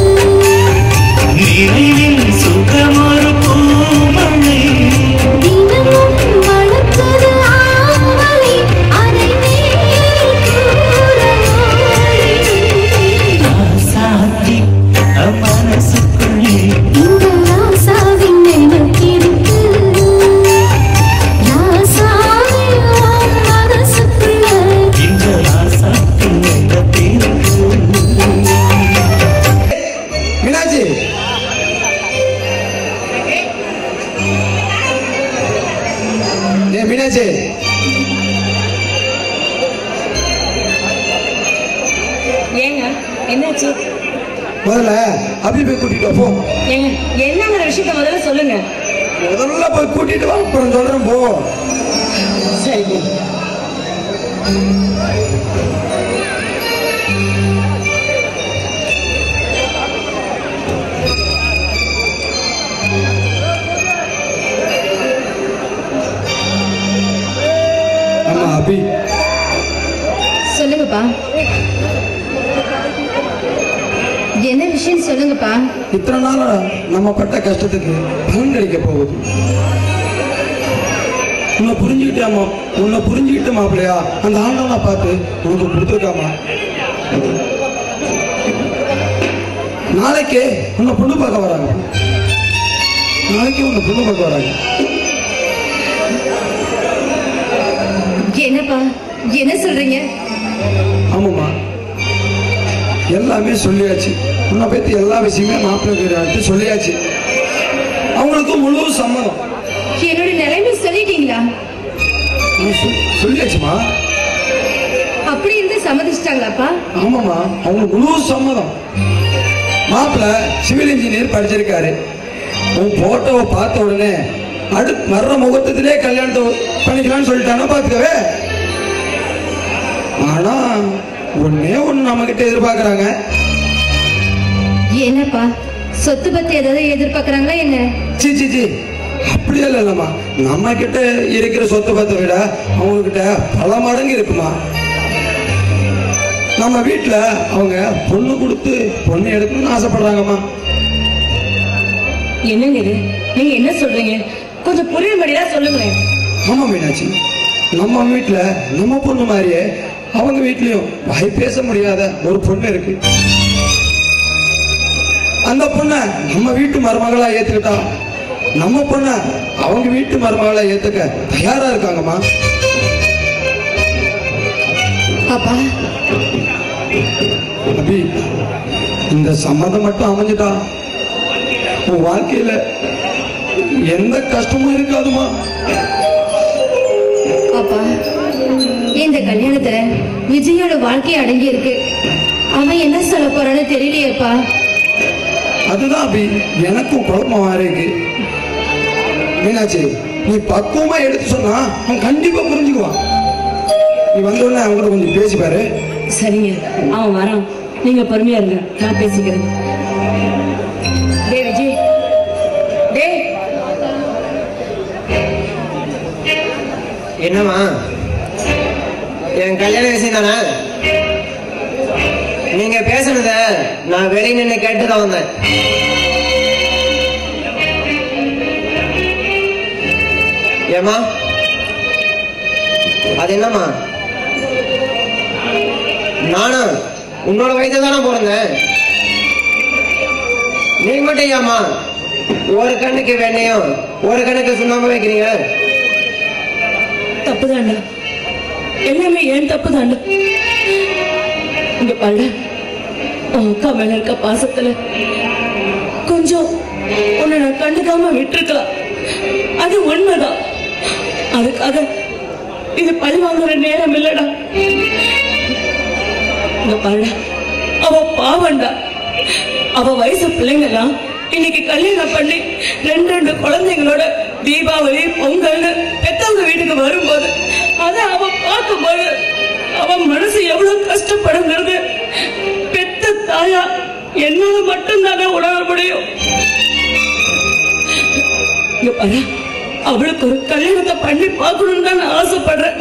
நினைவில் சுகமொரு பூமழை தினமும் வளர்த்தது ஆவலை, அதை நேரில் கூறவாய். ஆசாதி தம் மனசுக்குள்ளே இந்த ராசாவின் நினைப்பிருக்கு. ராசாவே, உன் மனசுக்குள்ள இந்த ஆசாதி இருக்கு மீனாட்சி ஏ மீனாட்சி ஏங்க என்னாச்சு முதல்ல அபிபை கூட்டிட்டு வா, போ ஏங்க என்னங்கிற விஷயத்த முதல்ல சொல்லுங்க முதல்ல போய் கூட்டிட்டு வா அப்புறம் சொல்றேன் போ சரி ஆமா அபி சொல்லுங்கப்பா என்ன விஷயம் சொல்லுங்கப்பா இத்தனை நாளா நம்ம பட்ட கஷ்டத்துக்கு பலன் கிடைக்க போகுது உன்னை புரிஞ்சுக்கிட்டாமா உன்னை புரிஞ்சுக்கிட்ட மாப்பிள்ளையா அந்த ஆண்டவனை பார்த்து உனக்கு கொடுத்துருக்காமா நாளைக்கே உன்னை பொண்ணு பார்க்க வராங்க நாளைக்கு உன்னை பொண்ணு பார்க்க வராங்க என்னப்பா என்ன சொல்றீங்க ஆமாம்மா எல்லாமே சொல்லியாச்சு உன்னை பற்றி எல்லா விஷயமே மாப்பிள்ளை சொல்லியாச்சு அவங்களுக்கு முழு சம்மதம் என்னோட நிலைமை சொல்லிட்டீங்களா நான் சொல்- சொல்லியாச்சுமா அப்படி இருந்து சம்மதிச்சிட்டாங்களாப்பா ஆமாம்மா அவங்க முழு சம்மதம் மாப்பிள்ள சிவில் இன்ஜினியர் படிச்சிருக்காரு உன் போட்டோவை பார்த்த உடனே அடுத்து வர்ற முகூர்த்தத்திலே கல்யாணத்தை பண்ணிக்கலாம்னு சொல்லிட்டானா பார்த்துக்கவே ஆனா ஒன்னே ஒன்று நம்ம கிட்ட எதிர்பார்க்கறாங்க என்னப்பா சொத்து பத்தி ஏதாவது எதிர்பார்க்கறாங்களா என்ன சி சி சி அப்படியே இல்லைல்லம்மா நம்ம கிட்ட இருக்கிற சொத்தை பத்தை விட அவங்க கிட்ட பல மடங்கு இருக்குமா நம்ம வீட்டுல அவங்க பொண்ணு கொடுத்து பொண்ணு எடுக்கணும்னு ஆசைப்படுறாங்கம்மா என்னங்க இது நீங்க என்ன சொல்றீங்க கொஞ்சம் புரியும்படிதான் சொல்லுங்களேன் ஆமா மீனாட்சி நம்ம வீட்டுல நம்ம பொண்ணு மாதிரியே அவங்க வீட்லயும் வாய் பேச முடியாத ஒரு பொண்ணு இருக்கு அந்த பொண்ண நம்ம வீட்டு மருமகளா ஏத்துக்கிட்டா நம்ம பொண்ண அவங்க வீட்டு மருமகளா ஏத்துக்க தயாரா இருக்காங்கம்மா அப்பா அபி இந்த சம்மதம் மட்டும் அமைஞ்சிட்டா உன் வாழ்க்கையில எந்த கஷ்டமும் இருக்காதுமா அப்பா இந்த கல்யாணத்துல விஜயோட வாழ்க்கை அடங்கி இருக்கு அவன் என்ன சொல்ல போறான்னு தெரியலையேப்பா அதுதான் அபி எனக்கும் குழப்பமா இருக்கு மீனாட்சி நீ பக்குவமா எடுத்து சொன்னா அவன் கண்டிப்பா புரிஞ்சுக்குவான் நீ வந்த உடனே அவங்க கூட கொஞ்சம் பேசி பாரு சரிங்க அவன் வரான் நீங்க பொறுமையா இருங்க நான் பேசிக்கிறேன் டே விஜய் டே என்னம்மா என் கல்யாண விஷயம் தானே நீங்க பேசுனத நான் வெளியே நின்று கேட்டு தான் வந்தேன் ஏம்மா அது என்னம்மா நானும் உன்னோட வயசு தானே பிறந்தேன் நீ மட்டும் ஏம்மா ஒரு கண்ணுக்கு வெண்ணையும் ஒரு கண்ணுக்கு சுண்ணாம்பு வைக்கிறீங்க தப்பு தாண்டா எல்லாமே ஏன் தப்பு தாண்டா இங்க பாரு உன் அக்கா மேல இருக்க பாசத்துல கொஞ்சம் உன்னை நான் கண்டுக்காம விட்டுருக்கலாம் அது உண்மைதான் அதுக்காக இது பழி வாங்குற நேரம் இல்லடா இங்க பாரு அவ பாவண்டா அவ வயசு பிள்ளைங்கலாம் இன்னைக்கு கல்யாணம் பண்ணி ரெண்டு ரெண்டு குழந்தைங்களோட தீபாவளி பொங்கல்னு பெத்தவங்க வீட்டுக்கு வரும்போது அத அவ பார்க்கும்போது அவ மனசு எவ்வளவு கஷ்டப்படுங்கிறது பெத்த தாயா என்னால மட்டும்தானே உணர முடியும் இங்க பாரு அவளுக்கு ஒரு கல்யாணத்தை பண்ணி பார்க்கணும்னு தான் நான் ஆசைப்படுறேன்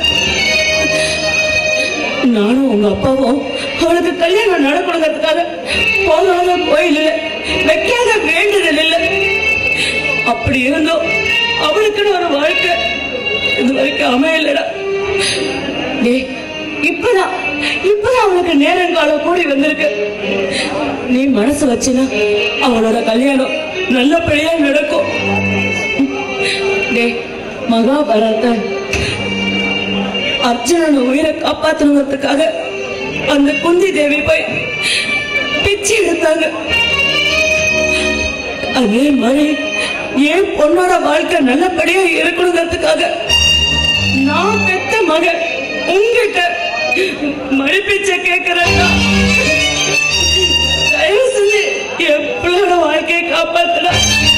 நானும் உங்க அப்பாவும் அவளுக்கு கல்யாணம் நடக்கணுங்கிறதுக்காக போகாத கோயில் இல்ல வைக்காத வேண்டுதல் இல்ல அப்படி இருந்தோம் அவளுக்குன்னு ஒரு வாழ்க்கை இது வரைக்கும் அமையலடா டேய் இப்பதான் இப்பதான் அவளுக்கு நேரங்காலம் கூடி வந்திருக்கு நீ மனசு வச்சினா அவளோட கல்யாணம் நல்லபடியா நடக்கும் டேய் மகாபாரத அர்ஜுனன் உயிரை காப்பாத்தணுங்கிறதுக்காக அந்த குந்தி தேவி போய் பிச்சை எடுத்தாங்க அதே மாதிரி என் பொண்ணோட வாழ்க்கை நல்லபடியா இருக்கணுங்கிறதுக்காக நான் பெத்த மகன் உங்ககிட்ட மழை பிச்சை கேட்கிறேன்னா தயவு செஞ்சு என் பிள்ளையோட வாழ்க்கையை காப்பாத்துடா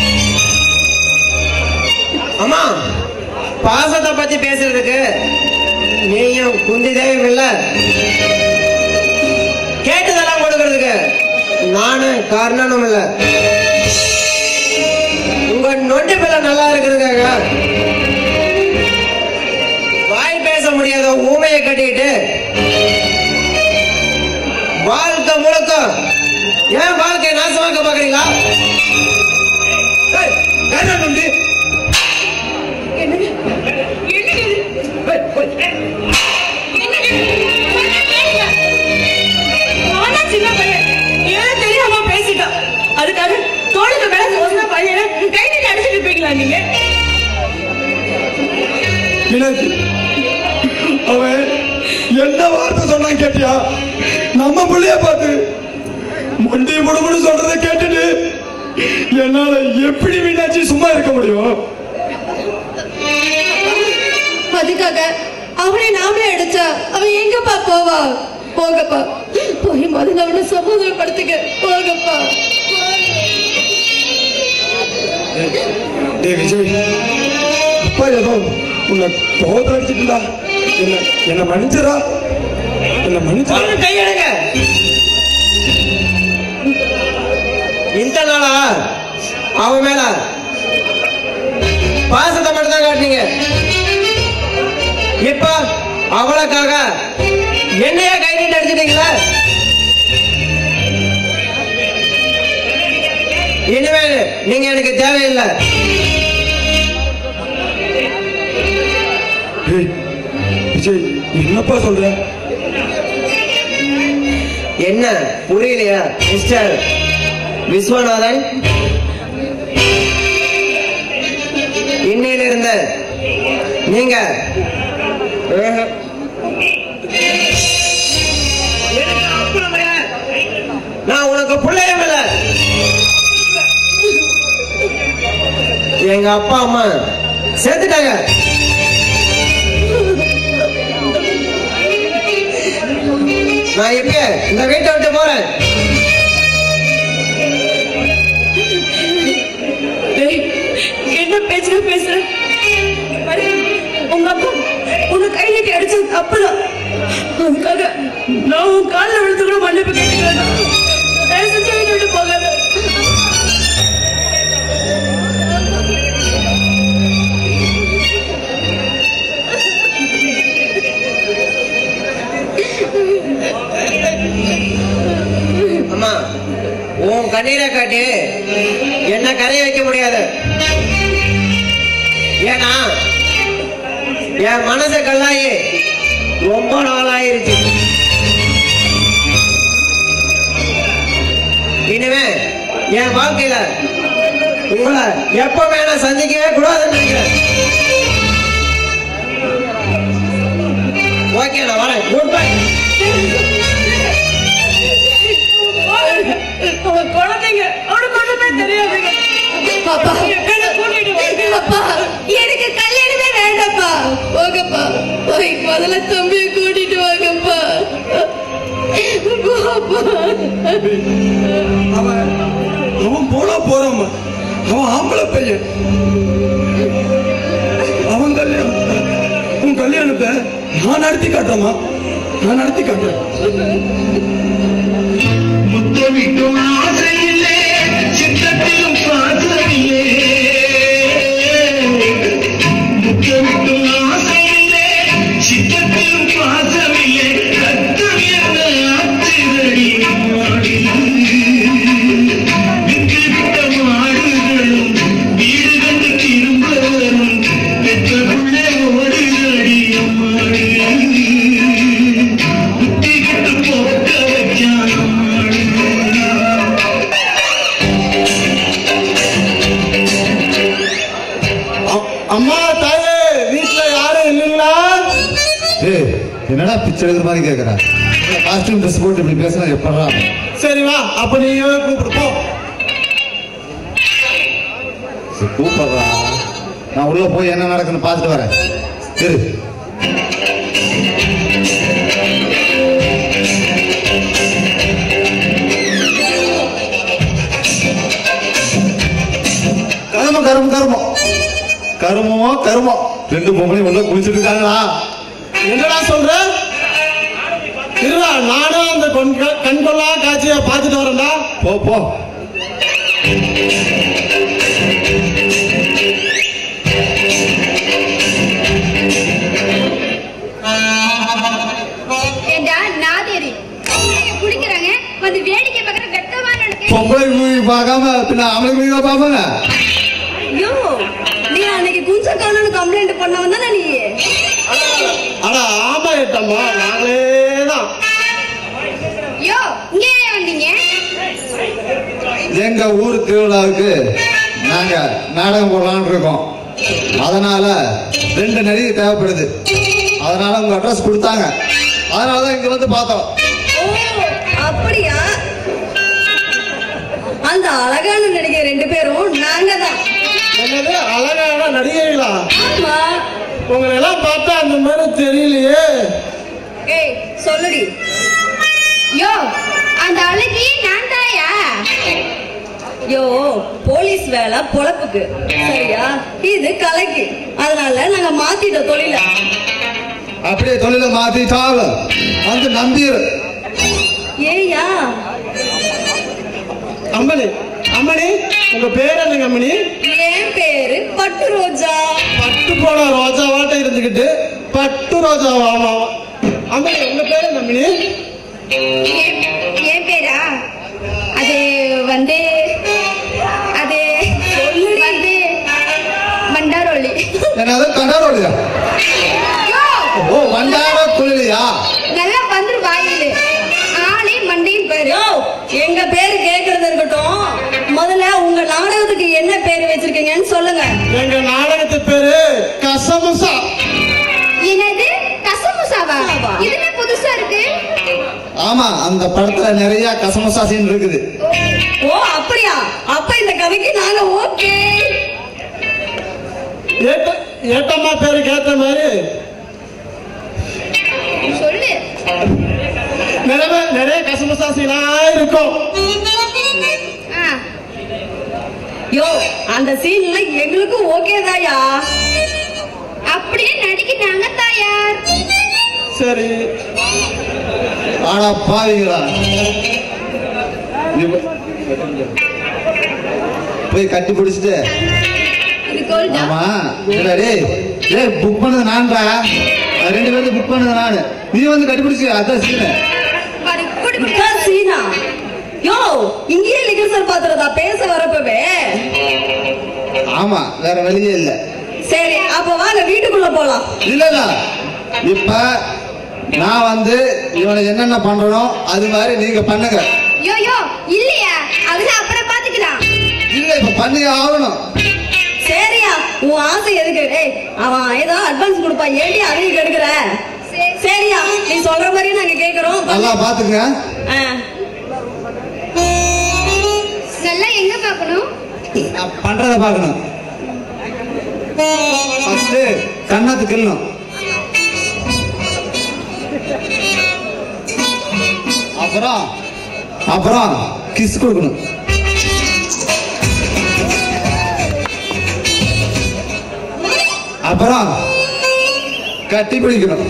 அம்மா பாசத்தை பத்தி பேசுறதுக்கு நீயும் குந்தி தேவியும் இல்ல கேட்டதெல்லாம் கொடுக்கறதுக்கு நானும் காரணனும் இல்ல உங்க நொண்டி பிள்ளை நல்லா இருக்கிறதுக்காக வாய் பேச முடியாத ஊமையை கட்டிக்கிட்டு வாழ்க்கை முழுக்க ஏன் வாழ்க்கையை நாசமாக்க பாக்குறீங்களா நொண்டி நானா சின்ன பையன் ஏன் தெரியாம பேசிட்டான் அதுக்காக தோளுக்கு மேல சொன்ன பையனை கை நீட்டி அடிச்சிட்டு இருப்பீங்களா நீங்க மீனாட்சி அவன் என்ன வார்த்தை சொன்னான் கேட்டியா நம்ம பிள்ளைய பார்த்து மண்டி முடுமுடு சொல்றதை கேட்டுட்டு என்னால எப்படி மீனாட்சி சும்மா இருக்க முடியும் அதுக்காக அவனை நாமளே அடிச்சா அவன் எங்கப்பா போவா போகப்பா போய் முதல்ல அவனை சமாதானப்படுத்துங்க போகப்பா டேய் விஜய் அப்பா ஏதோ உன்னை கோபத்தில் அடிச்சிட்டுடா என்ன என்ன மன்னிச்சிடா என்ன மன்னிச்சிடா கையெடுங்க இந்த நாளா அவன் மேல பாசத்தை மட்டும் தான் காட்டினீங்க இப்ப அவளுக்காக என்னையா கை நீட்டு அடிச்சிட்டீங்களா இனிமேல் நீங்க எனக்கு தேவையில்லை டேய் விஜய் என்னப்பா சொல்ற என்ன புரியலையா மிஸ்டர் விஸ்வநாதன் இன்னையிலிருந்து நீங்க ஆஹ், நான் உனக்கு பிள்ளையும் இல்ல எங்க அப்பா அம்மா சேர்த்துட்டாங்க நான் இப்ப இந்த வீட்டை விட்டு போறேன் டேய், என்ன பேச்சுல பேசுற பாரு, உங்க அப்பா உன்னை கை நீட்டி அடிச்சது தப்புதான் அதுக்காக நான் உன் காலில் விழுந்து கூட மன்னிப்பு கேட்டுக்கிறேன் தயவு செஞ்சு வீட்டை விட்டு போகாத அம்மா உன் கண்ணீரை காட்டி என்ன கரைய வைக்க முடியாது ஏன்னா என் மனசு கல்லாயி ரொம்ப நாளாயிருச்சு இனிமே என் வாழ்க்கையில உங்களை எப்பவுமே நான் சந்திக்கவே கூடாதுன்னு நினைக்கிறேன் அவன் குழந்தைங்க அவனுக்கு ஒண்ணுமே தெரியாதுங்க அப்பா. என்ன கூட்டிட்டு வாங்க அப்பா எனக்கு கல்யாணமே வேண்டாப்பா போங்கப்பா போய் முதல்ல தம்பியை கூட்டிட்டு வாங்கப்பா போப்பா. அவன் அவன் போனா போறான் அவன் ஆம்பளை பையன் அவன் கல்யாணம் உன் கல்யாணத்தை நான் நடத்தி காட்டுறேம்மா நான் நடத்தி காட்டுறேன் முத்தமிட்டும் ஆசையில்லே சித்தத்திலும் பாசமில்லே முத்தமிட்டும் ஆசையில்லே சித்தத்திலும் பாசமில்லே ரத்தம் என்ன ஆத்திரடி மாடி விட்டுவிட்ட மாடுகளும் வீடு கண்டு திரும்ப வரும் பெற்றவுள்ளே ஓடுதடி மாடு குட்டிக்கிட்டு போக்க வச்சான் அம்மா தாயே வீட்டுல யாரும் இல்லைங்களா ஏய் என்னடா பிச்சை எடுக்கிற மாதிரி கேட்கற காஸ்டியூம் ட்ரெஸ் போட்டு இப்படி பேசுனா எப்படா சரி வா அப்ப நீ கூப்பிடு போ சரி, கூப்பிடுறா நான் உள்ள போய் என்ன நடக்குன்னு பார்த்துட்டு வரேன் இரு கருமம் கருமம் கருமம் கருமமோ கருமம் ரெண்டு பொம்பளையும் உள்ள குளிச்சுட்டு இருக்காங்களா என்னடா சொல்ற இருடா நானும் அந்த கொண்- கண்கொள்ளா காட்சியை பார்த்துட்டு வரேன்டா போ போ ஏண்டா நாதேரி அவங்க குடிக்கிறாங்க வந்து வேடிக்கை பார்க்குற வெக்கமா நடக்கு பொம்பளை மூவி பார்க்காம பின்ன ஆம்பளை மூவி பார்ப்பாங்க ஐயோ நீ அன்னைக்கு குஞ்ச காணும்னு கம்ப்ளைண்ட் பண்ணவன் தானே நீ அட ஆமா ஏட்டம்மா நாங்களே தான் யோ இங்கே ஏன் வந்தீங்க எங்க ஊர் திருவிழாவுக்கு நாங்க நாடகம் போடலாம்னு இருக்கோம் அதனால ரெண்டு நடிகை தேவைப்படுது அதனால உங்க அட்ரஸ் கொடுத்தாங்க அதனால தான் இங்க வந்து பார்த்தோம் ஓ அப்படியா அந்த அழகான நடிகை ரெண்டு பேரும் நாங்க தான் என்னது அழகான நடிகைகளா ஆமா உங்களை எல்லாம் பார்த்தா அந்த மாதிரி தெரியலையே ஏய் சொல்லுடி யோ அந்த அழகி நான் தாயா யோ போலீஸ் வேலை பொழப்புக்கு சரியா இது கலைக்கு அதனால நாங்க மாத்திட்டோம் தொழில அப்படியே தொழிலை மாத்திட்டாலும் வந்து நம்பிரு ஏயா அம்மணி அம்மணி உங்க பேர் என்னங்க அம்மணி என் பேரு பட்டு ரோஜா பட்டு போன ரோஜாவாட்ட இருந்துகிட்டு பட்டு ரோஜாவா ஆமா அம்மணி உங்க பேர் என்ன அம்மணி என் என் பேரா அது வந்து அது வந்து மண்டாரோலி என்னது கண்டாரோலியா யோ ஓ வண்டார குளிரியா நல்லா வந்துரு வாயிலு ஆளே மண்டையும் பேரு யோ எங்க பேரு கேக்குறது இருக்கட்டும் முதல்ல உங்க நாடகத்துக்கு என்ன பேரு வச்சிருக்கீங்கன்னு சொல்லுங்க எங்க நாடகத்து பேரு கசமுசா என்னது கசமுசாவா இது என்ன புதுசா இருக்கு ஆமா அந்த படத்துல நிறைய கசமசா சீன் இருக்குது ஓ அப்படியா அப்ப இந்த கதைக்கு நாங்க ஓகே ஏட்ட ஏட்டம்மா பேருக்கு ஏத்த மாதிரி சொல்லு நிறைய நிறைய கசமுசா சீனா இருக்கும் ஆ யோ அந்த சீன்ல எங்களுக்கும் ஓகே தாயா அப்படியே நடிக்கிறாங்க தாயார் சரி ஆனா பாவிங்களா இவ- போய் கட்டி பிடிச்சிட்டு இது கோல்டா ஆமா இல்ல டேய் டேய் புக் பண்ணது நான்டா அது ரெண்டு பேரும் புக் பண்ணது நானு நீ வந்து கட்டி பிடிச்சி அதான் சீனு பாரு குடு குடு இதான் சீனா யோ இங்கேயே லிகர்சல் பாத்துறதா பேச வரப்பவே ஆமா வேற வழியே இல்ல சரி அப்ப வாங்க வீட்டுக்குள்ள போலாம் இல்ல இல்ல இப்ப நான் வந்து இவனை என்னென்ன பண்றனோ அது மாதிரி நீங்க பண்ணுங்க யோ யோ இல்லையா அதெல்லாம் அப்புறம் பாத்துக்கலாம் இல்ல இப்ப பண்ணி ஆகணும் சரியா உன் ஆசை எதுக்கு டேய் அவன் ஏதோ அட்வான்ஸ் கொடுப்பா ஏடி அதையும் கெடுக்கிற சரியா நீ சொல்ற மாதிரியே நாங்க கேக்குறோம் நல்லா பாத்துங்க ஆ. நல்லா எங்க பார்க்கணும் நான் பண்றத பார்க்கணும் ஃபர்ஸ்ட் கண்ணாத்து கிள்ளணும் அப்புறம் அப்புறம் கிஸ் கொடுக்கணும் அப்புறம் கட்டி பிடிக்கணும்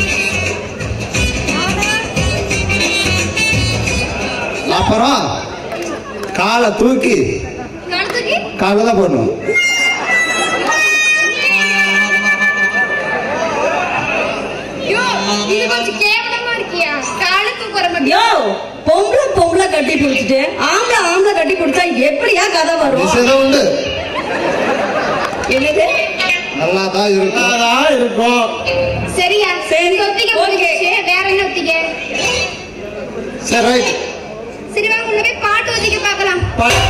அப்புறம் காலை தூக்கி கழுத்துக்கு காலை தான் போடணும் ஐயோ இது கொஞ்சம் கேவலமா இருக்கியா காலத்துக்கு வர மாட்டியா யோ பொம்பளை பொம்பளை கட்டி பிடிச்சிட்டு ஆம்பளை ஆம்பளை கட்டி பிடிச்சா எப்படியா கதை வரும் நிச்சயம் உண்டு என்னது நல்லா தான் இருக்கும் இருக்கும் சரியா சரி ஒத்திக்க போட்டுச்சு வேற என்ன ஒத்திக்க சரி ரைட் சரி வாங்க உள்ள போய் பாட்டு ஒத்திக்க பார்க்கலாம்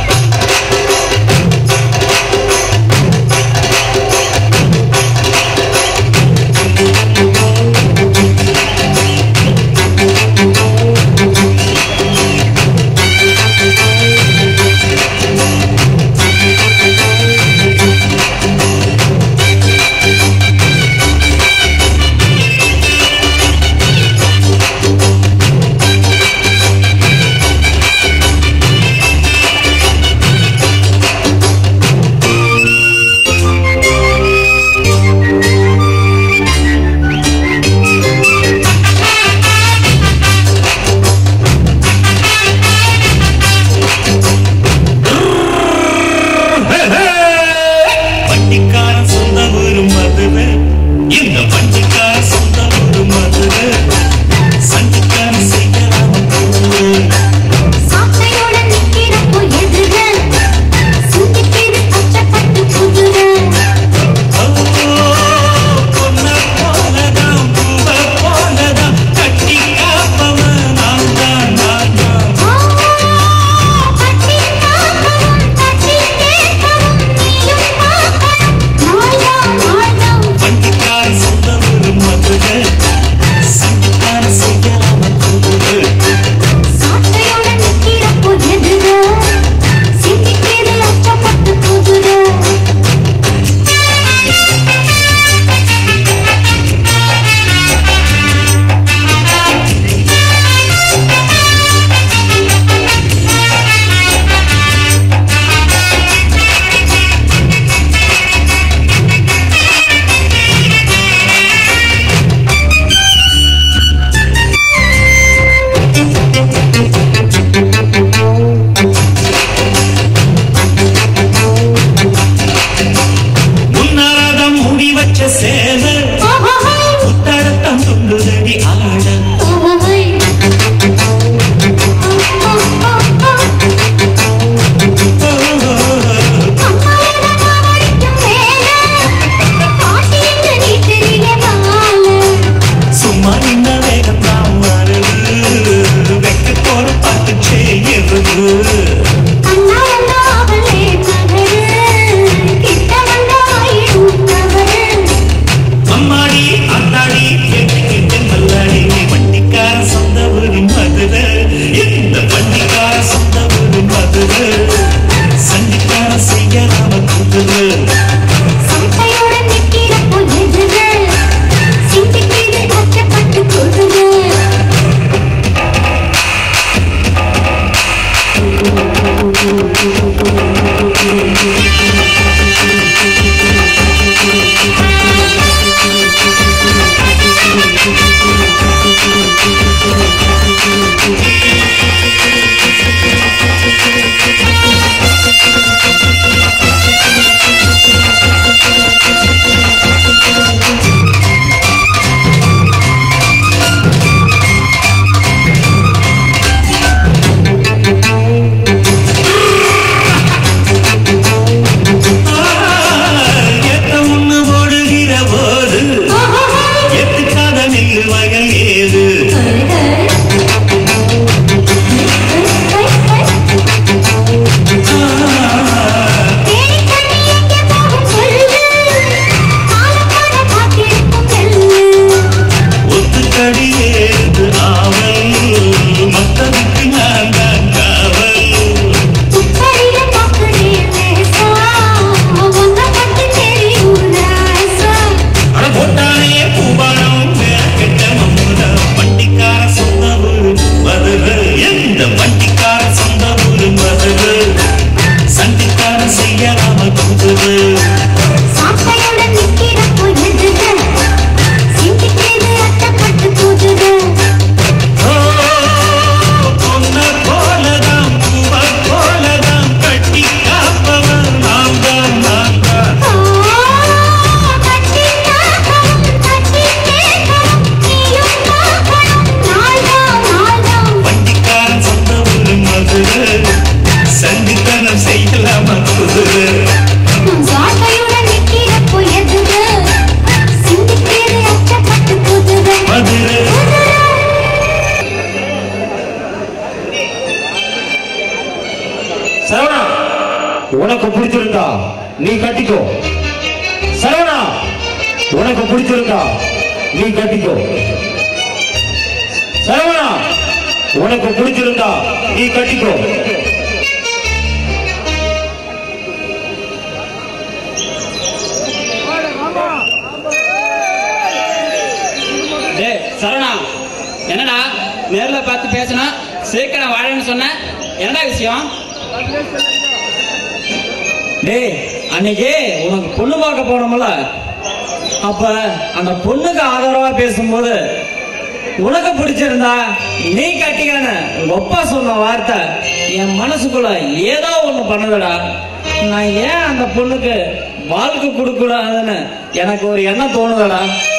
வண்டிக்காரன் சொந்த ஊரு மதுரை இந்த வண்டிக்காரன் சொந்த ஊரு மதுரை சண்டிக்காரன் செய்யலாம் சாட்டையோட நிக்கிறப்போ எதிர சுத்திக்கிது அச்சப்பட்டு குதிரை பொண்ண போலதான் பூவ போலதான் கட்டி காப்பவன் நான் தான் நான் தான் பட்டி காக்கணும் தட்டி கேட்கணும் நீயும் பார்க்கணும் நாள்தான் நாள்தான் வண்டிக்காரன் சொந்த ஊரு மதுரை சண்டிக்காரன் நீ கட்டிக்கோ சரவணா உனக்கு பிடிச்சிருக்கா நீ கட்டிக்கோ சரவணா உனக்கு பிடிச்சிருந்தா நீ கட்டிக்கோ டேய் சரவணா என்னடா நேர்ல பார்த்து பேசினா சீக்கிரம் வாழன்னு சொன்ன என்னடா விஷயம் டேய் அன்னைக்கு உனக்கு பொண்ணு பார்க்க போனோம்ல அப்ப அந்த பொண்ணுக்கு ஆதரவா பேசும்போது உனக்கு பிடிச்சிருந்தா நீ கட்டிக்கான உங்க அப்பா சொன்ன வார்த்தை என் மனசுக்குள்ள ஏதோ ஒண்ணு பண்ணுதுடா நான் ஏன் அந்த பொண்ணுக்கு வாழ்க்கை கொடுக்கூடாதுன்னு எனக்கு ஒரு எண்ணம் தோணுதடா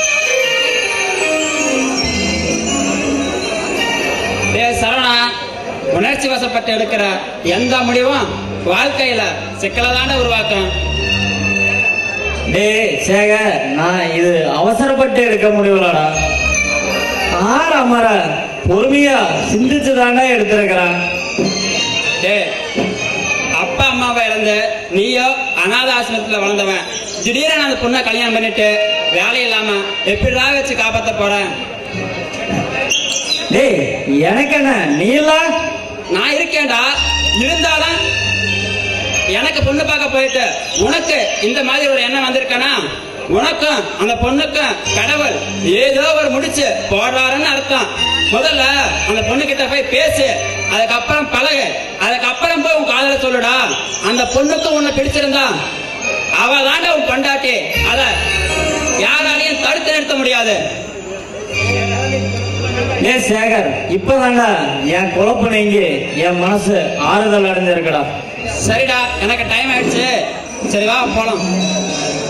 டேய் சரவணா உணர்ச்சி வசப்பட்டு எடுக்கிற எந்த முடிவும் வாழ்க்கையில சிக்கலை உருவாக்கும் டேய் சேகர் நான் இது அவசரப்பட்டு எடுக்க முடியலடா ஆற அமர பொறுமையா சிந்திச்சு தாண்டா எடுத்திருக்கிறான் டேய் அப்பா அம்மாவை இழந்து நீயோ அநாத ஆசிரமத்துல வளர்ந்தவன் திடீர்னு அந்த பொண்ணை கல்யாணம் பண்ணிட்டு வேலை இல்லாம எப்படிடா வச்சு காப்பாத்த போறேன் டேய் எனக்கு என்ன நீ நான் இருக்கேன்டா இருந்தாலும் எனக்கு பொண்ணு பார்க்க போயிட்டு உனக்கு இந்த மாதிரி ஒரு எண்ணம் வந்திருக்கனா உனக்கும் அந்த பொண்ணுக்கும் கடவுள் ஏதோ ஒரு முடிச்சு போடுறாருன்னு அர்த்தம் முதல்ல அந்த பொண்ணு கிட்ட போய் பேசு அதுக்கப்புறம் பழகு அதுக்கப்புறம் போய் உன் காதல சொல்லுடா அந்த பொண்ணுக்கு உன்னை பிடிச்சிருந்தா அவ தாண்ட உன் பொண்டாட்டி அத யாராலையும் தடுத்து நிறுத்த முடியாது ஏ சேகர் இப்பதாண்டா என் குழப்ப நீங்கி என் மனசு ஆறுதல் அடைஞ்சிருக்கடா சரிடா எனக்கு டைம் ஆயிடுச்சு சரி வா போலாம்